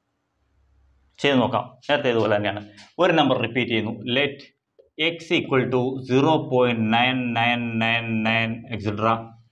ചെയ്ത് നോക്കാം നേരത്തെ ഇതുപോലെ തന്നെയാണ് ഒരു നമ്പർ റിപ്പീറ്റ് ചെയ്യുന്നു let x equal to zero point nine nine nine nine etcetera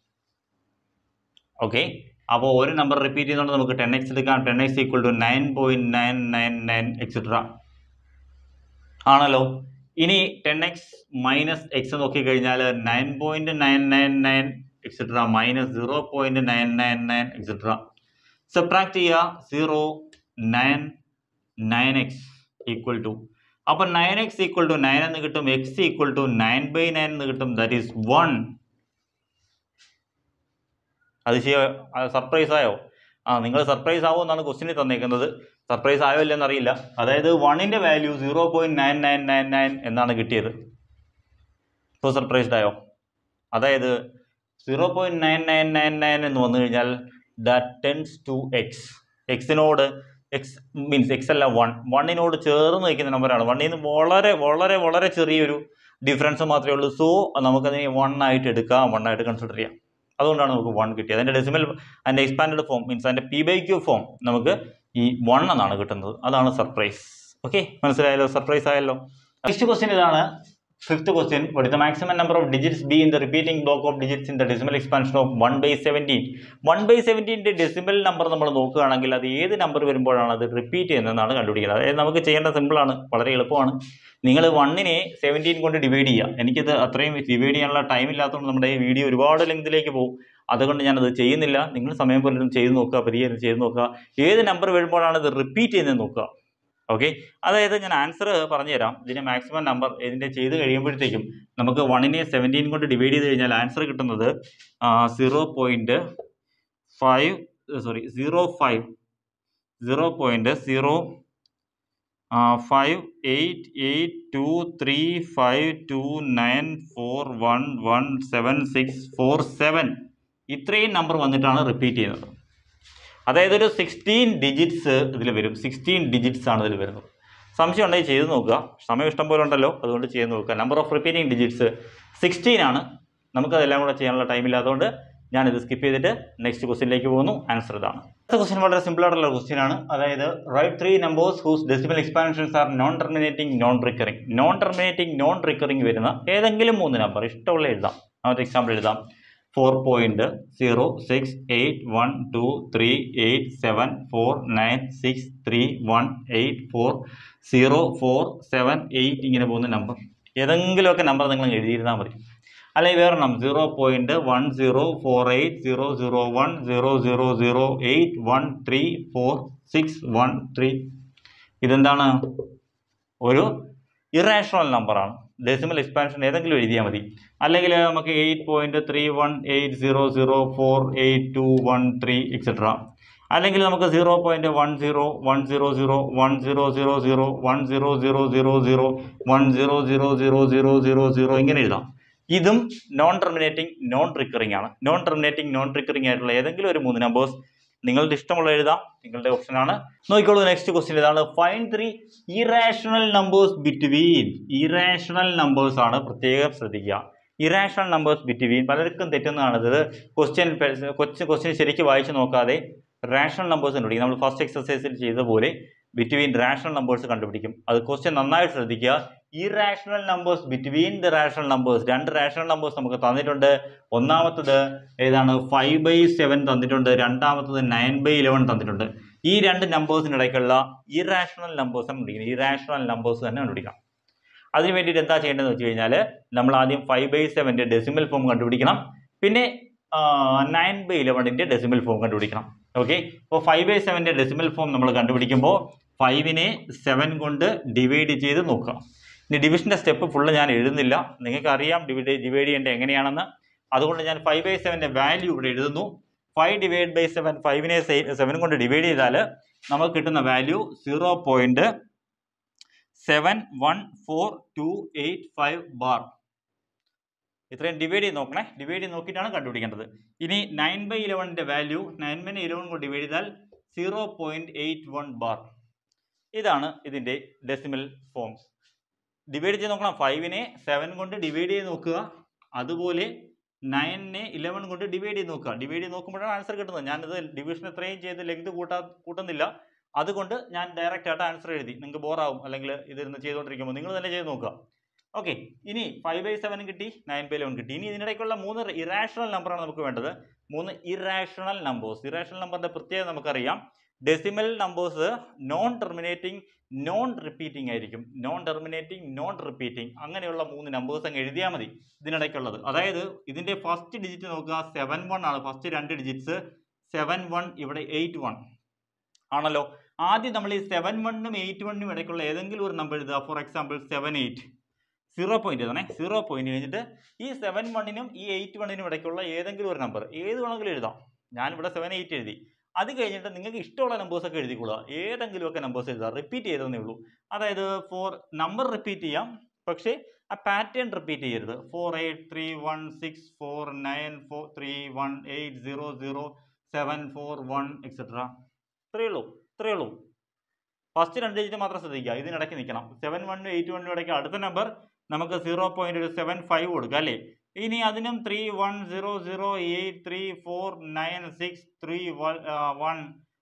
okay അപ്പോൾ ഒരു നമ്പർ റിപ്പീറ്റ് ചെയ്യുന്നതുകൊണ്ട് നമുക്ക് ടെൻ എക്സ് എടുക്കാം ten x equal to nine point nine nine nine etcetera ആണല്ലോ ഇനി ടെൻ എക്സ് മൈനസ് എക്സ് നോക്കിക്കഴിഞ്ഞാൽ nine point nine nine nine etcetera minus zero point nine nine nine etcetera subtract ചെയ്യുക zero nine nine x equal to അപ്പം nine x equal to nine എന്ന് കിട്ടും x equal to nine by nine എന്ന് കിട്ടും ദാറ്റ് ഈസ് വൺ അത് സർപ്രൈസ് ആയോ ആ നിങ്ങൾ സർപ്രൈസ് ആവോ എന്നാണ് ക്വസ്റ്റിന് തന്നേക്കുന്നത് സർപ്രൈസ് ആയോ ഇല്ലെന്ന് അറിയില്ല അതായത് വണ്ണിൻ്റെ value zero point nine nine nine nine എന്നാണ് കിട്ടിയത് ഇപ്പോൾ സർപ്രൈസ്ഡ് ആയോ അതായത് zero point nine nine nine nine എന്ന് വന്നു കഴിഞ്ഞാൽ ദാറ്റ് ടെൻസ് ടു എക്സ് എക്സിനോട് എക്സ് മീൻസ് എക്സ് അല്ല വൺ വണ്ണിനോട് ചേർന്ന് നിൽക്കുന്ന നമ്പറാണ് വണ്ണിൽ നിന്ന് വളരെ വളരെ വളരെ ചെറിയൊരു ഡിഫറൻസ് മാത്രമേ ഉള്ളൂ സോ നമുക്കതിനെ വൺ ആയിട്ട് എടുക്കാം വൺ ആയിട്ട് കൺസിഡർ ചെയ്യാം അതുകൊണ്ടാണ് നമുക്ക് വൺ കിട്ടിയത് അതിൻ്റെ ഡെസിമൽ അതിൻ്റെ എക്സ്പാൻഡഡ് ഫോം മീൻസ് അതിൻ്റെ പി ബൈ ക്യൂ ഫോം നമുക്ക് ഈ വൺ എന്നാണ് കിട്ടുന്നത് അതാണ് സർപ്രൈസ് ഓക്കെ മനസ്സിലായല്ലോ സർപ്രൈസ് ആയല്ലോ നെക്സ്റ്റ് ക്വസ്റ്റ്യൻ ഇതാണ് fifth question what is the maximum number of digits be in the repeating block of digits in the decimal expansion of 1 by 17 1 by 17 ന്റെ ഡെസിമൽ നമ്പർ നമ്മൾ നോക്കുകയാണെങ്കിൽ അത് ഏത് നമ്പർ വരുമ്പോഴാണ് അത് റിപ്പീറ്റ് ചെയ്യുന്നതെന്നാണ് കണ്ടുപിടിക്കുന്നത് അതായത് നമുക്ക് ചെയ്യേണ്ട സിമ്പിളാണ് വളരെ എളുപ്പമാണ് നിങ്ങൾ വണ്ണിനെ സെവൻറ്റീൻ കൊണ്ട് ഡിവൈഡ് ചെയ്യുക എനിക്കത് അത്രയും ഡിവൈഡ് ചെയ്യാനുള്ള ടൈം ഇല്ലാത്തതുകൊണ്ട് നമ്മുടെ ഈ വീഡിയോ ഒരുപാട് ലെങ്തിലേക്ക് പോകും അതുകൊണ്ട് ഞാനത് ചെയ്യുന്നില്ല നിങ്ങൾ സമയം പോലെ ചെയ്ത് നോക്കുക പതിയെ ഇത് ചെയ്ത് നോക്കുക ഏത് നമ്പർ വരുമ്പോഴാണ് ഇത് റിപ്പീറ്റ് ചെയ്യുന്നത് നോക്കുക ഓക്കെ അതായത് ഞാൻ ആൻസർ പറഞ്ഞുതരാം ഇതിൻ്റെ മാക്സിമം നമ്പർ ഇതിൻ്റെ ചെയ്ത് കഴിയുമ്പോഴത്തേക്കും നമുക്ക് വണ്ണിനെ സെവൻറ്റീൻ കൊണ്ട് ഡിവൈഡ് ചെയ്ത് കഴിഞ്ഞാൽ ആൻസർ കിട്ടുന്നത് zero point five sorry zero five zero point zero five eight eight two three five two nine four one one seven six four seven ഇത്രയും നമ്പർ വന്നിട്ടാണ് റിപ്പീറ്റ് ചെയ്യുന്നത് അതായത് ഒരു സിക്സ്റ്റീൻ ഡിജിറ്റ്സ് ഇതിൽ വരും സിക്സ്റ്റീൻ ഡിജിറ്റ്സ് ആണ് ഇതിൽ വരുന്നത് സംശയം ഉണ്ടെങ്കിൽ ചെയ്ത് നോക്കുക സമയം ഇഷ്ടം പോലെ ഉണ്ടല്ലോ അതുകൊണ്ട് ചെയ്ത് നോക്കുക number of repeating digits sixteen ആണ് നമുക്കതെല്ലാം കൂടെ ചെയ്യാനുള്ള ടൈം ഇല്ലാത്തതുകൊണ്ട് ഞാനിത് സ്കിപ്പ് ചെയ്തിട്ട് നെക്സ്റ്റ് ക്വസ്റ്റ്യനിലേക്ക് പോകുന്നു ആൻസർ ഇതാണ് അടുത്ത ക്വസ്റ്റ്യൻ വളരെ സിമ്പിൾ ആയിട്ടുള്ള ക്വസ്റ്റ്യൻ ആണ് അതായത് write three numbers whose decimal expansions are non terminating non recurring non terminating non recurring വരുന്ന ഏതെങ്കിലും മൂന്ന് നമ്പർ ഇഷ്ടമുള്ള എഴുതാം ആദ്യത്തെ എക്സാമ്പിൾ എഴുതാം four point zero six eight one two three eight seven four nine six three one eight four zero four seven eight ഇങ്ങനെ പോകുന്ന നമ്പർ ഏതെങ്കിലുമൊക്കെ നമ്പർ നിങ്ങൾ എഴുതിയിരുന്നാൽ മതി അല്ലെങ്കിൽ വേറെ number zero point one zero four eight zero zero one zero zero zero eight one three four six one three ഇതെന്താണ് ഒരു ഇറാഷണൽ നമ്പറാണ് ഡെസിമൽ എക്സ്പാൻഷൻ ഏതെങ്കിലും എഴുതിയാൽ മതി അല്ലെങ്കിൽ നമുക്ക് eight point three one eight zero zero four eight two one three etcetera അല്ലെങ്കിൽ നമുക്ക് zero point one zero one zero zero one zero zero zero one zero zero zero zero one zero zero zero zero zero zero ഇങ്ങനെ എഴുതാം ഇതും നോൺ ടെർമിനേറ്റിംഗ് നോൺ റിക്കറിംഗ് ആണ് നോൺ ടെർമിനേറ്റിംഗ് നോൺ റിക്കറിംഗ് ആയിട്ടുള്ള ഏതെങ്കിലും ഒരു മൂന്ന് നമ്പേഴ്സ് നിങ്ങളുടെ ഇഷ്ടമുള്ള എഴുതാം നിങ്ങളുടെ ഓപ്ഷനാണ് നോക്കിക്കോളൂ നെക്സ്റ്റ് ക്വസ്റ്റ്യൻ ഇതാണ് find three irrational numbers between irrational numbers ആണ് പ്രത്യേകം ശ്രദ്ധിക്കുക ഇറാഷണൽ നമ്പേഴ്സ് ബിറ്റ്വീൻ പലർക്കും തെറ്റുന്നതാണ് ഇത് ക്വസ്റ്റ്യൻ കൊച്ചു ക്വസ്റ്റ്യൻ ശരിക്കും വായിച്ച് നോക്കാതെ റാഷണൽ നമ്പേഴ്സ് കണ്ടുപിടിക്കും നമ്മൾ ഫസ്റ്റ് എക്സസൈസിൽ ചെയ്ത പോലെ ബിറ്റ്വീൻ റാഷണൽ നമ്പേഴ്സ് കണ്ടുപിടിക്കും അത് ക്വസ്റ്റ്യൻ നന്നായിട്ട് ശ്രദ്ധിക്കുക irrational numbers between the rational numbers രണ്ട് റാഷണൽ നമ്പേഴ്സ് നമുക്ക് തന്നിട്ടുണ്ട് ഒന്നാമത്തത് ഏതാണ് ഫൈവ് ബൈ സെവൻ തന്നിട്ടുണ്ട് രണ്ടാമത്തത് നയൻ ബൈ ഇലവൻ തന്നിട്ടുണ്ട് ഈ രണ്ട് നമ്പേഴ്സിനിടയ്ക്കുള്ള ഇറാഷണൽ നമ്പേഴ്സ് കണ്ടുപിടിക്കണം ഇറാഷണൽ നമ്പേഴ്സ് തന്നെ കണ്ടുപിടിക്കണം അതിന് വേണ്ടിയിട്ട് എന്താ ചെയ്യേണ്ടതെന്ന് വെച്ച് കഴിഞ്ഞാൽ നമ്മൾ ആദ്യം ഫൈവ് ബൈ സെവൻ്റെ ഡെസിമൽ ഫോം കണ്ടുപിടിക്കണം പിന്നെ നയൻ ബൈ ഇലവണിൻ്റെ ഡെസിമൽ ഫോം കണ്ടുപിടിക്കണം ഓക്കെ അപ്പോൾ ഫൈവ് ബൈ സെവൻ്റെ ഡെസിമൽ ഫോം നമ്മൾ കണ്ടുപിടിക്കുമ്പോൾ ഫൈവിനെ സെവൻ കൊണ്ട് ഡിവൈഡ് ചെയ്ത് നോക്കുക ഇനി ഡിവിഷൻ്റെ സ്റ്റെപ്പ് ഫുള്ള് ഞാൻ എഴുതുന്നില്ല നിങ്ങൾക്ക് അറിയാം ഡിവൈഡ് ഡിവൈഡ് ചെയ്യേണ്ടത് എങ്ങനെയാണെന്ന് അതുകൊണ്ട് ഞാൻ ഫൈവ് ബൈ സെവൻ്റെ വാല്യൂ ഇവിടെ എഴുതുന്നു ഫൈവ് ഡിവൈഡ് ബൈ സെവൻ ഫൈവിനെ സെവൻ കൊണ്ട് ഡിവൈഡ് ചെയ്താൽ നമുക്ക് കിട്ടുന്ന value zero point seven one four two eight five bar ഇത്രയും ഡിവൈഡ് ചെയ്ത് നോക്കണേ ഡിവൈഡ് ചെയ്ത് നോക്കിയിട്ടാണ് കണ്ടുപിടിക്കേണ്ടത് ഇനി നയൻ ബൈ ഇലവൻ്റെ വാല്യൂ നയൻ ബൈ ഇലവൻ കൊണ്ട് ഡിവൈഡ് ചെയ്താൽ zero point eight one bar ഇതാണ് ഇതിൻ്റെ ഡെസിമൽ ഫോം ഡിവൈഡ് ചെയ്ത് നോക്കണം ഫൈവിനെ സെവൻ കൊണ്ട് ഡിവൈഡ് ചെയ്ത് നോക്കുക അതുപോലെ നയനിനെ ഇലവൻ കൊണ്ട് ഡിവൈഡ് ചെയ്ത് നോക്കുക ഡിവൈഡ് ചെയ്ത് നോക്കുമ്പോഴാണ് ആൻസർ കിട്ടുന്നത് ഞാനിത് ഡിവിഷൻ എത്രയും ചെയ്ത് ലെങ്ത് കൂട്ടാ കൂട്ടുന്നില്ല അതുകൊണ്ട് ഞാൻ ഡയറക്റ്റ് ആയിട്ട് ആൻസർ എഴുതി നിങ്ങൾക്ക് ബോറാവും അല്ലെങ്കിൽ ഇതിരുന്ന് ചെയ്തുകൊണ്ടിരിക്കുമ്പോൾ നിങ്ങൾ തന്നെ ചെയ്ത് നോക്കുക ഓക്കെ ഇനി ഫൈവ് ബൈ സെവൻ കിട്ടി നയൻ ബൈ ലെവൻ കിട്ടി ഇനി ഇതിനിടയ്ക്കുള്ള മൂന്ന് ഇറാഷണൽ നമ്പറാണ് നമുക്ക് വേണ്ടത് മൂന്ന് ഇറാഷണൽ നമ്പേഴ്സ് ഇറാഷണൽ നമ്പറിൻ്റെ പ്രത്യേകത നമുക്കറിയാം decimal numbers non terminating non repeating ആയിരിക്കും നോൺ ടെർമിനേറ്റിംഗ് നോൺ റിപ്പീറ്റിംഗ് അങ്ങനെയുള്ള മൂന്ന് നമ്പേഴ്സ് അങ്ങ് എഴുതിയാൽ മതി ഇതിനിടയ്ക്കുള്ളത് അതായത് ഇതിൻ്റെ ഫസ്റ്റ് ഡിജിറ്റ് നോക്കുക സെവൻ വൺ ആണ് ഫസ്റ്റ് രണ്ട് ഡിജിറ്റ്സ് സെവൻ വൺ ഇവിടെ എയ്റ്റ് വൺ ആണല്ലോ ആദ്യം നമ്മൾ ഈ സെവൻ വണ്ണും എയ്റ്റ് വണ്ണും ഇടയ്ക്കുള്ള ഏതെങ്കിലും ഒരു നമ്പർ എഴുതുക for example seven eight zero point എഴുതണേ സീറോ പോയിന്റ് കഴിഞ്ഞിട്ട് ഈ സെവൻ വണ്ണിനും ഈ എയ്റ്റ് വണ്ണിനും ഇടയ്ക്കുള്ള ഏതെങ്കിലും ഒരു നമ്പർ ഏത് വേണമെങ്കിലും എഴുതാം ഞാനിവിടെ സെവൻ എയ്റ്റ് എഴുതി അത് കഴിഞ്ഞിട്ട് നിങ്ങൾക്ക് ഇഷ്ടമുള്ള നമ്പേഴ്സ് ഒക്കെ എഴുതിക്കൊള്ളുക ഏതെങ്കിലും ഒക്കെ നമ്പേഴ്സ് എഴുതുക റിപ്പീറ്റ് ചെയ്തതേ ഉള്ളൂ അതായത് ഫോർ നമ്പർ റിപ്പീറ്റ് ചെയ്യാം പക്ഷേ ആ പാറ്റേൺ റിപ്പീറ്റ് ചെയ്യരുത് four eight three one six four nine four three one eight zero zero seven four one etcetera ഇത്രയേ ഉള്ളൂ ഇത്രയേ ഉള്ളൂ ഫസ്റ്റ് രണ്ട് ഡിജിറ്റ് മാത്രം ശ്രദ്ധിക്കുക ഇതിനിടയ്ക്ക് നിൽക്കണം സെവൻ വണ്ണും എയ്റ്റ് വണ്ണും ഇടയ്ക്ക് അടുത്ത നമ്പർ നമുക്ക് സീറോ പോയിന്റ് ഒരു സെവൻ ഫൈവ് കൊടുക്കുക അല്ലേ ഇനി അതിനും three one zero zero eight three four nine six three one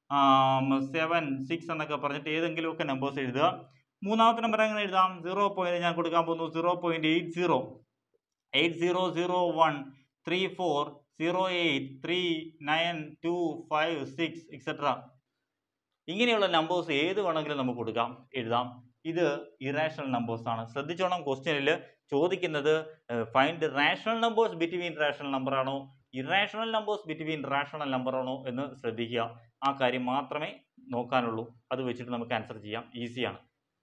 seven six എന്നൊക്കെ പറഞ്ഞിട്ട് ഏതെങ്കിലുമൊക്കെ നമ്പേഴ്സ് എഴുതുക മൂന്നാമത്തെ നമ്പർ എങ്ങനെ എഴുതാം സീറോ പോയിന്റ് ഞാൻ കൊടുക്കാൻ പോകുന്നു zero point eight zero eight zero zero one three four zero eight three nine two five six etcetera ഇങ്ങനെയുള്ള നമ്പേഴ്സ് ഏത് വേണമെങ്കിലും നമുക്ക് കൊടുക്കാം എഴുതാം ഇത് ഇറാഷണൽ നമ്പേഴ്സ് ആണ് ശ്രദ്ധിച്ചോണം ക്വസ്റ്റ്യനിൽ ചോദിക്കുന്നത് find rational numbers between rational number ആണോ irrational numbers between rational number ആണോ എന്ന് ശ്രദ്ധിക്കുക ആ കാര്യം മാത്രമേ നോക്കാനുള്ളൂ അത് വെച്ചിട്ട് നമുക്ക് ആൻസർ ചെയ്യാം ഈസിയാണ്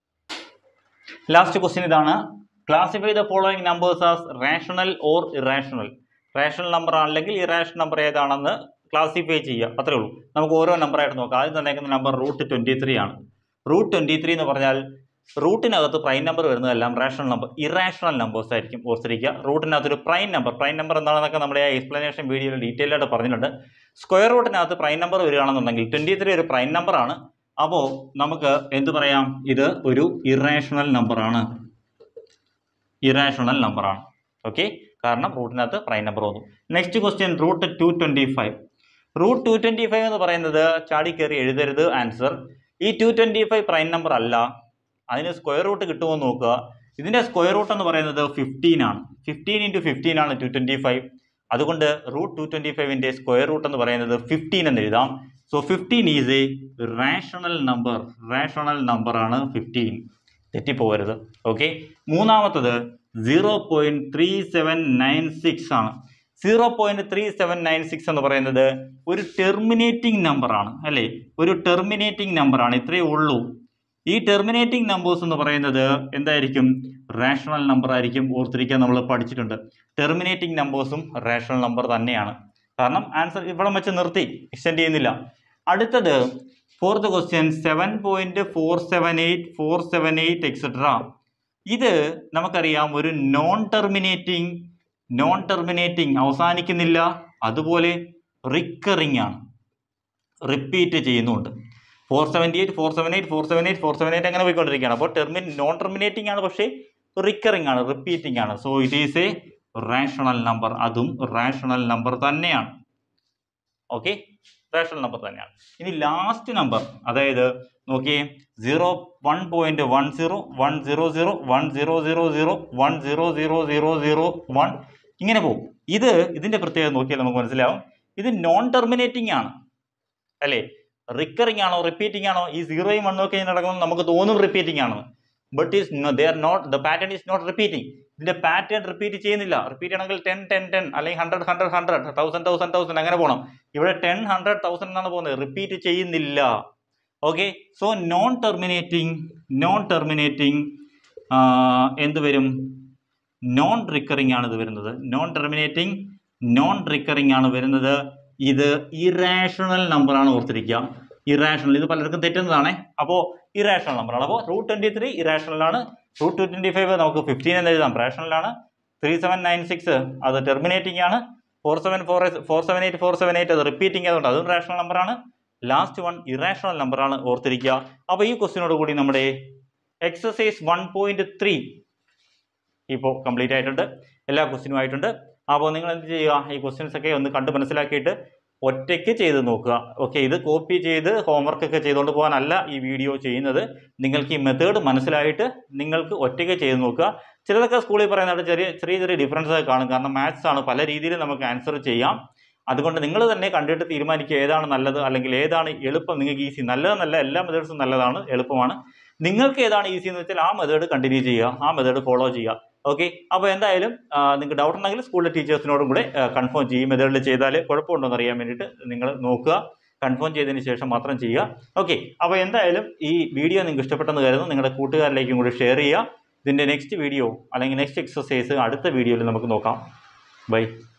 ലാസ്റ്റ് ക്വസ്റ്റ്യൻ ഇതാണ് classify the following numbers as rational or irrational rational number ആണെങ്കിൽ ഇറാഷണൽ നമ്പർ ഏതാണെന്ന് ക്ലാസിഫൈ ചെയ്യുക അത്രേ ഉള്ളൂ നമുക്ക് ഓരോ നമ്പറായിട്ട് നോക്കാം ആദ്യം തന്നേക്കുന്ന നമ്പർ റൂട്ട് ട്വൻറ്റി ത്രീ ആണ് റൂട്ട് ട്വൻറ്റി ത്രീ എന്ന് പറഞ്ഞാൽ റൂട്ടിനകത്ത് പ്രൈം നമ്പർ വരുന്നതെല്ലാം റാഷണൽ നമ്പർ ഇറാഷണൽ നമ്പേഴ്സ് ആയിരിക്കും ഓർത്തിരിക്കുക റൂട്ടിനകത്ത് ഒരു പ്രൈം നമ്പർ പ്രൈം നമ്പർ എന്താണെന്നൊക്കെ നമ്മുടെ ആ എക്സ്പ്ലനേഷൻ വീഡിയോയിൽ ഡീറ്റെയിൽ ആയിട്ട് പറഞ്ഞിട്ടുണ്ട് സ്ക്വയർ റൂട്ടിനകത്ത് പ്രൈം നമ്പർ വരികയാണെന്നുണ്ടെങ്കിൽ ട്വൻറ്റി ത്രീ ഒരു പ്രൈം നമ്പറാണ് അപ്പോൾ നമുക്ക് എന്ത് പറയാം ഇത് ഒരു ഇറാഷണൽ നമ്പറാണ് ഇറാഷണൽ നമ്പറാണ് ഓക്കെ കാരണം റൂട്ടിനകത്ത് പ്രൈം നമ്പർ വന്നു next question root two twenty five root two twenty five എന്ന് പറയുന്നത് ചാടി കയറി എഴുതരുത് ആൻസർ ഈ two twenty five prime number അല്ല അതിന് സ്ക്വയർ റൂട്ട് കിട്ടുമോ എന്ന് നോക്കുക ഇതിൻ്റെ സ്ക്വയർ റൂട്ട് എന്ന് പറയുന്നത് ഫിഫ്റ്റീൻ ആണ് ഫിഫ്റ്റീൻ ഇൻറ്റു ഫിഫ്റ്റീൻ ആണ് ടു ട്വൻറ്റി ഫൈവ് അതുകൊണ്ട് റൂട്ട് ടു ട്വൻറ്റി ഫൈവിൻ്റെ സ്ക്വയർ റൂട്ട് എന്ന് പറയുന്നത് ഫിഫ്റ്റീൻ എന്ന് എഴുതാം so fifteen is a rational number rational number ആണ് ഫിഫ്റ്റീൻ തെറ്റിപ്പോകരുത് ഓക്കെ മൂന്നാമത്തത് zero point three seven nine six ആണ് zero point three seven nine six എന്ന് പറയുന്നത് ഒരു ടെർമിനേറ്റിംഗ് നമ്പറാണ് അല്ലേ ഒരു ടെർമിനേറ്റിംഗ് നമ്പറാണ് ഇത്രയേ ഉള്ളൂ ഈ ടെർമിനേറ്റിംഗ് നമ്പേഴ്സ് എന്ന് പറയുന്നത് എന്തായിരിക്കും റാഷണൽ നമ്പർ ആയിരിക്കും ഓർത്തിരിക്കാൻ നമ്മൾ പഠിച്ചിട്ടുണ്ട് ടെർമിനേറ്റിംഗ് നമ്പേഴ്സും റാഷണൽ നമ്പർ തന്നെയാണ് കാരണം ആൻസർ ഇവിടെ വെച്ച് നിർത്തി എക്സ്റ്റെൻഡ് ചെയ്യുന്നില്ല അടുത്തത് fourth question seven point four seven eight four seven eight etcetera ഇത് നമുക്കറിയാം ഒരു നോൺ ടെർമിനേറ്റിംഗ് നോൺ ടെർമിനേറ്റിംഗ് അവസാനിക്കുന്നില്ല അതുപോലെ റിക്കറിംഗ് ആണ് റിപ്പീറ്റ് ചെയ്യുന്നുണ്ട് four seventy eight four seven eight four seven eight four seven eight അങ്ങനെ പോയിക്കൊണ്ടിരിക്കുകയാണ് അപ്പോൾ ടെർമിൻ നോൺ ടെർമിനേറ്റിംഗ് ആണ് പക്ഷേ റിക്കറിംഗ് ആണ് റിപ്പീറ്റിംഗ് ആണ് so it is a rational number അതും റാഷണൽ നമ്പർ തന്നെയാണ് ഓക്കെ റാഷണൽ നമ്പർ തന്നെയാണ് ഇനി ലാസ്റ്റ് നമ്പർ അതായത് നോക്കിയേ zero one point one zero one zero zero one zero zero zero one zero zero zero zero one ഇങ്ങനെ പോകും ഇത് ഇതിന്റെ പ്രത്യേകത നോക്കിയാൽ നമുക്ക് മനസ്സിലാവും ഇത് നോൺ ടെർമിനേറ്റിംഗ് ആണ് അല്ലേ റിക്കറിംഗ് ആണോ റിപ്പീറ്റിംഗ് ആണോ ഈ സീറോയും വണ്ണും ഒക്കെ ഇങ്ങനെ നടക്കുമ്പോൾ നമുക്ക് തോന്നും റിപ്പീറ്റിംഗ് ആണെന്ന് but is they are not the pattern is not repeating ഇതിന്റെ പാറ്റേൺ റിപ്പീറ്റ് ചെയ്യുന്നില്ല റിപ്പീറ്റ് ആണെങ്കിൽ ടെൻ ടെൻ ടെൻ അല്ലെങ്കിൽ hundred hundred hundred thousand thousand thousand അങ്ങനെ പോകണം ഇവിടെ ടെൻ ഹൺഡ്രഡ് തൗസൻഡ് എന്നാണ് പോകുന്നത് റിപ്പീറ്റ് ചെയ്യുന്നില്ല okay so non terminating non terminating എന്ത് വരും നോൺ റിക്കറിംഗ് ആണ് ഇത് വരുന്നത് നോൺ ടെർമിനേറ്റിംഗ് നോൺ റിക്കറിംഗ് ആണ് വരുന്നത് ഇത് ഇറാഷണൽ നമ്പറാണ് ഓർത്തിരിക്കുക ഇറാഷണൽ ഇത് പലർക്കും തെറ്റുന്നതാണ് അപ്പോൾ ഇറാഷണൽ നമ്പറാണ് അപ്പോൾ റൂട്ട് ട്വൻറ്റി ത്രീ ഇറാഷണൽ ആണ് റൂട്ട് ടു ട്വൻറ്റി ഫൈവ് നമുക്ക് ഫിഫ്റ്റീൻ എന്ന് എഴുതാം റാഷണൽ ആണ് ത്രീ സെവൻ നയൻ സിക്സ് അത് ടെർമിനേറ്റിംഗ് ആണ് four seven four four seven eight four seven eight അത് റിപ്പീറ്റിംഗ് ആയതുകൊണ്ട് അതും റാഷണൽ നമ്പറാണ് ലാസ്റ്റ് വൺ ഇറാഷണൽ നമ്പറാണ് ഓർത്തിരിക്കുക അപ്പോൾ ഈ ക്വസ്റ്റിനോട് കൂടി നമ്മുടെ എക്സസൈസ് വൺ പോയിന്റ് ത്രീ ഇപ്പോൾ കംപ്ലീറ്റ് ആയിട്ടുണ്ട് എല്ലാ ക്വസ്റ്റിനും ആയിട്ടുണ്ട് അപ്പോൾ നിങ്ങൾ എന്ത് ചെയ്യുക ഈ ക്വസ്റ്റ്യൻസ് ഒക്കെ ഒന്ന് കണ്ട് മനസ്സിലാക്കിയിട്ട് ഒറ്റയ്ക്ക് ചെയ്ത് നോക്കുക ഓക്കെ ഇത് കോപ്പി ചെയ്ത് ഹോംവർക്ക് ഒക്കെ ചെയ്തുകൊണ്ട് പോകാനല്ല ഈ വീഡിയോ ചെയ്യുന്നത് നിങ്ങൾക്ക് ഈ മെത്തേഡ് മനസ്സിലായിട്ട് നിങ്ങൾക്ക് ഒറ്റയ്ക്ക് ചെയ്ത് നോക്കുക ചിലതൊക്കെ സ്കൂളിൽ പറയുന്നത് ചെറിയ ചെറിയ ചെറിയ ഡിഫറൻസ് ഒക്കെ കാണും കാരണം മാത്സ് ആണ് പല രീതിയിൽ നമുക്ക് ആൻസർ ചെയ്യാം അതുകൊണ്ട് നിങ്ങൾ തന്നെ കണ്ടിട്ട് തീരുമാനിക്കുക ഏതാണ് നല്ലത് അല്ലെങ്കിൽ ഏതാണ് എളുപ്പം നിങ്ങൾക്ക് ഈസി നല്ലതെന്നല്ല എല്ലാ മെത്തേഡ്സും നല്ലതാണ് എളുപ്പമാണ് നിങ്ങൾക്ക് ഏതാണ് ഈസി എന്ന് വെച്ചാൽ ആ മെത്തേഡ് കണ്ടിന്യൂ ചെയ്യുക ആ മെത്തേഡ് ഫോളോ ചെയ്യുക ഓക്കെ അപ്പോൾ എന്തായാലും നിങ്ങൾക്ക് ഡൗട്ട് ഉണ്ടെങ്കിൽ സ്കൂളിലെ ടീച്ചേഴ്സിനോടും കൂടെ കൺഫേം ചെയ്യും മെത്തേഡിൽ ചെയ്താൽ കുഴപ്പമുണ്ടോ എന്ന് അറിയാൻ വേണ്ടിയിട്ട് നിങ്ങൾ നോക്കുക കൺഫേം ചെയ്തതിന് ശേഷം മാത്രം ചെയ്യുക ഓക്കെ അപ്പോൾ എന്തായാലും ഈ വീഡിയോ നിങ്ങൾക്ക് ഇഷ്ടപ്പെട്ടെന്ന് കരുതുന്നു നിങ്ങളുടെ കൂട്ടുകാരിലേക്കും കൂടി ഷെയർ ചെയ്യുക ഇതിൻ്റെ നെക്സ്റ്റ് വീഡിയോ അല്ലെങ്കിൽ നെക്സ്റ്റ് എക്സസൈസ് അടുത്ത വീഡിയോയിൽ നമുക്ക് നോക്കാം ബൈ